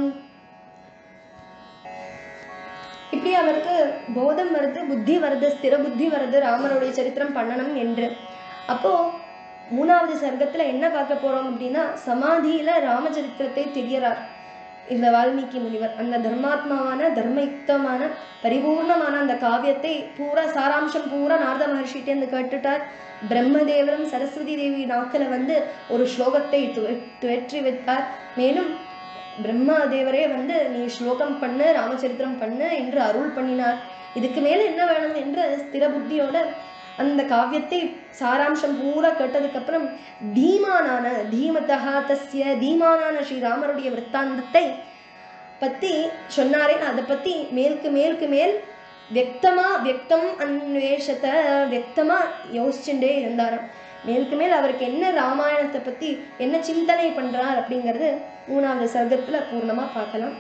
[SPEAKER 1] இப்படி அவருக்கு போதம் வருது புத்தி வருது ஸ்திர புத்தி வருது ராமருடைய சரித்திரம் பண்ணணும் என்று அப்போ மூணாவது சர்க்கத்துல என்ன பார்க்க போறோம் அப்படின்னா சமாதியில ராமச்சரித்திரத்தை தெரியறார் இந்த வால்மீகி முனிவர் அந்த தர்மாத்மாவான தர்மயுக்தமான பரிபூர்ணமான அந்த காவியத்தை பூரா சாராம்சம் பூரா நாரத மகர்ஷிட்டேந்து கேட்டுட்டார் பிரம்மதேவரும் சரஸ்வதி தேவி நாக்கில வந்து ஒரு ஸ்லோகத்தை துவ- துவற்றி வைத்தார் மேலும் பிரம்மாதேவரே வந்து நீ ஸ்லோகம் பண்ணு ராமச்சரித்திரம் பண்ணு என்று அருள் பண்ணினார் இதுக்கு மேல என்ன வேணும் என்று ஸ்திர புத்தியோட அந்த காவியத்தை சாராம்சம் பூரா கேட்டதுக்கு அப்புறம் தீமானான தீமதா தஸ்ய தீமானான ஸ்ரீராமருடைய விற்த்தாந்தத்தை பத்தி சொன்னாரே அதை பத்தி மேலுக்கு மேலுக்கு மேல் வியக்தமா வியக்தம் அன்வேஷத்த வியக்தமா யோசிச்சுட்டே இருந்தாராம் மேலுக்கு மேல் அவருக்கு என்ன ராமாயணத்தை பத்தி என்ன சிந்தனை பண்றார் அப்படிங்கிறது மூணாவது சர்க்கத்துல பூர்ணமா பார்க்கலாம்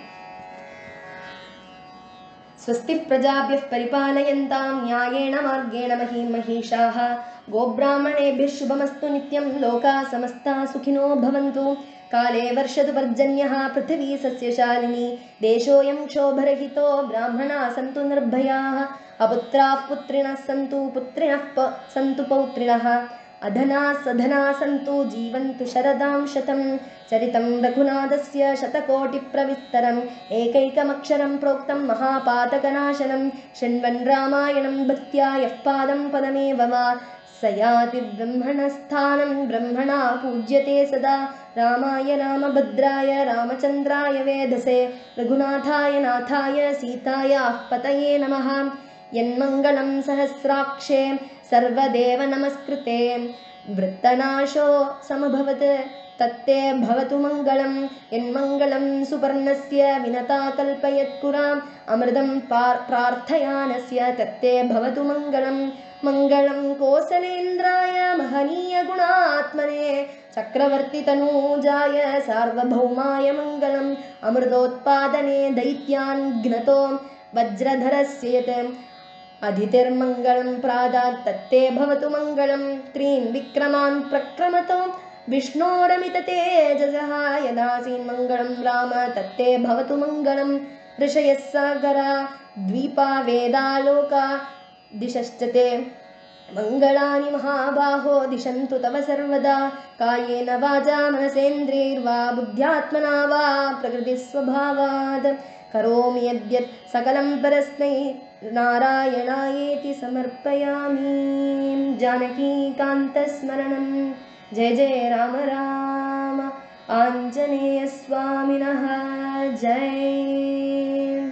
[SPEAKER 1] स्वस्ति प्रजाभ्यः परिपालयन्तां न्यायेण मार्गेण महीं महिषाः गोब्राह्मणेभ्यः शुभमस्तु नित्यं लोकाः समस्ता सुखिनो भवन्तु काले वर्षतु पर्जन्यः पृथिवी सस्यशालिनी देशोऽयं क्षोभरहितो ब्राह्मणाः सन्तु निर्भयाः अपुत्राः पुत्रिणः सन्तु पुत्रिणः प सन्तु पौत्रिणः अधना सधना सन्तु जीवन्तु शरदां शतं चरितं रघुनाथस्य शतकोटिप्रविस्तरम् एकैकमक्षरं प्रोक्तं महापातकनाशनं शृण्वन् रामायणं भक्त्या यः पादं पदमेव वा स याति ब्रह्मणस्थानं ब्रह्मणा पूज्यते सदा रामाय रामभद्राय रामचन्द्राय वेधसे रघुनाथाय नाथाय सीतायाः पतये नमः यन्मङ्गलं सहस्राक्षे सर्वदेव नमस्कृते वृत्तनाशो समभवत् तत्ते भवतु मङ्गलं यन्मङ्गलं सुपर्णस्य विनता कल्पयत्पुराम् अमृतं पार् प्रार्थयानस्य तत्ते भवतु मङ्गलं मङ्गलं कोसलेन्द्राय महनीयगुणात्मने चक्रवर्तितनूजाय सार्वभौमाय मङ्गलम् अमृतोत्पादने दैत्यान् घ्नतो वज्रधरस्य यत् अधितिर्मङ्गलं प्रादात् तत्ते भवतु मङ्गलं त्रीन् विक्रमान् प्रक्रमतो विष्णोरमिततेजसः यदासीन्मङ्गलं राम तत्ते भवतु मङ्गलं ऋषयः सागरा द्वीपा वेदालोका दिशश्च ते मङ्गलानि महाबाहो दिशन्तु तव सर्वदा कायेन वाचा मनसेन्द्रियैर्वा बुद्ध्यात्मना वा प्रकृतिस्वभावात् करोमि यद्यत् सकलं परस्मै नारायणायेति समर्पयामि जानकीकान्तस्मरणं जय जय राम राम आञ्जनेयस्वामिनः जय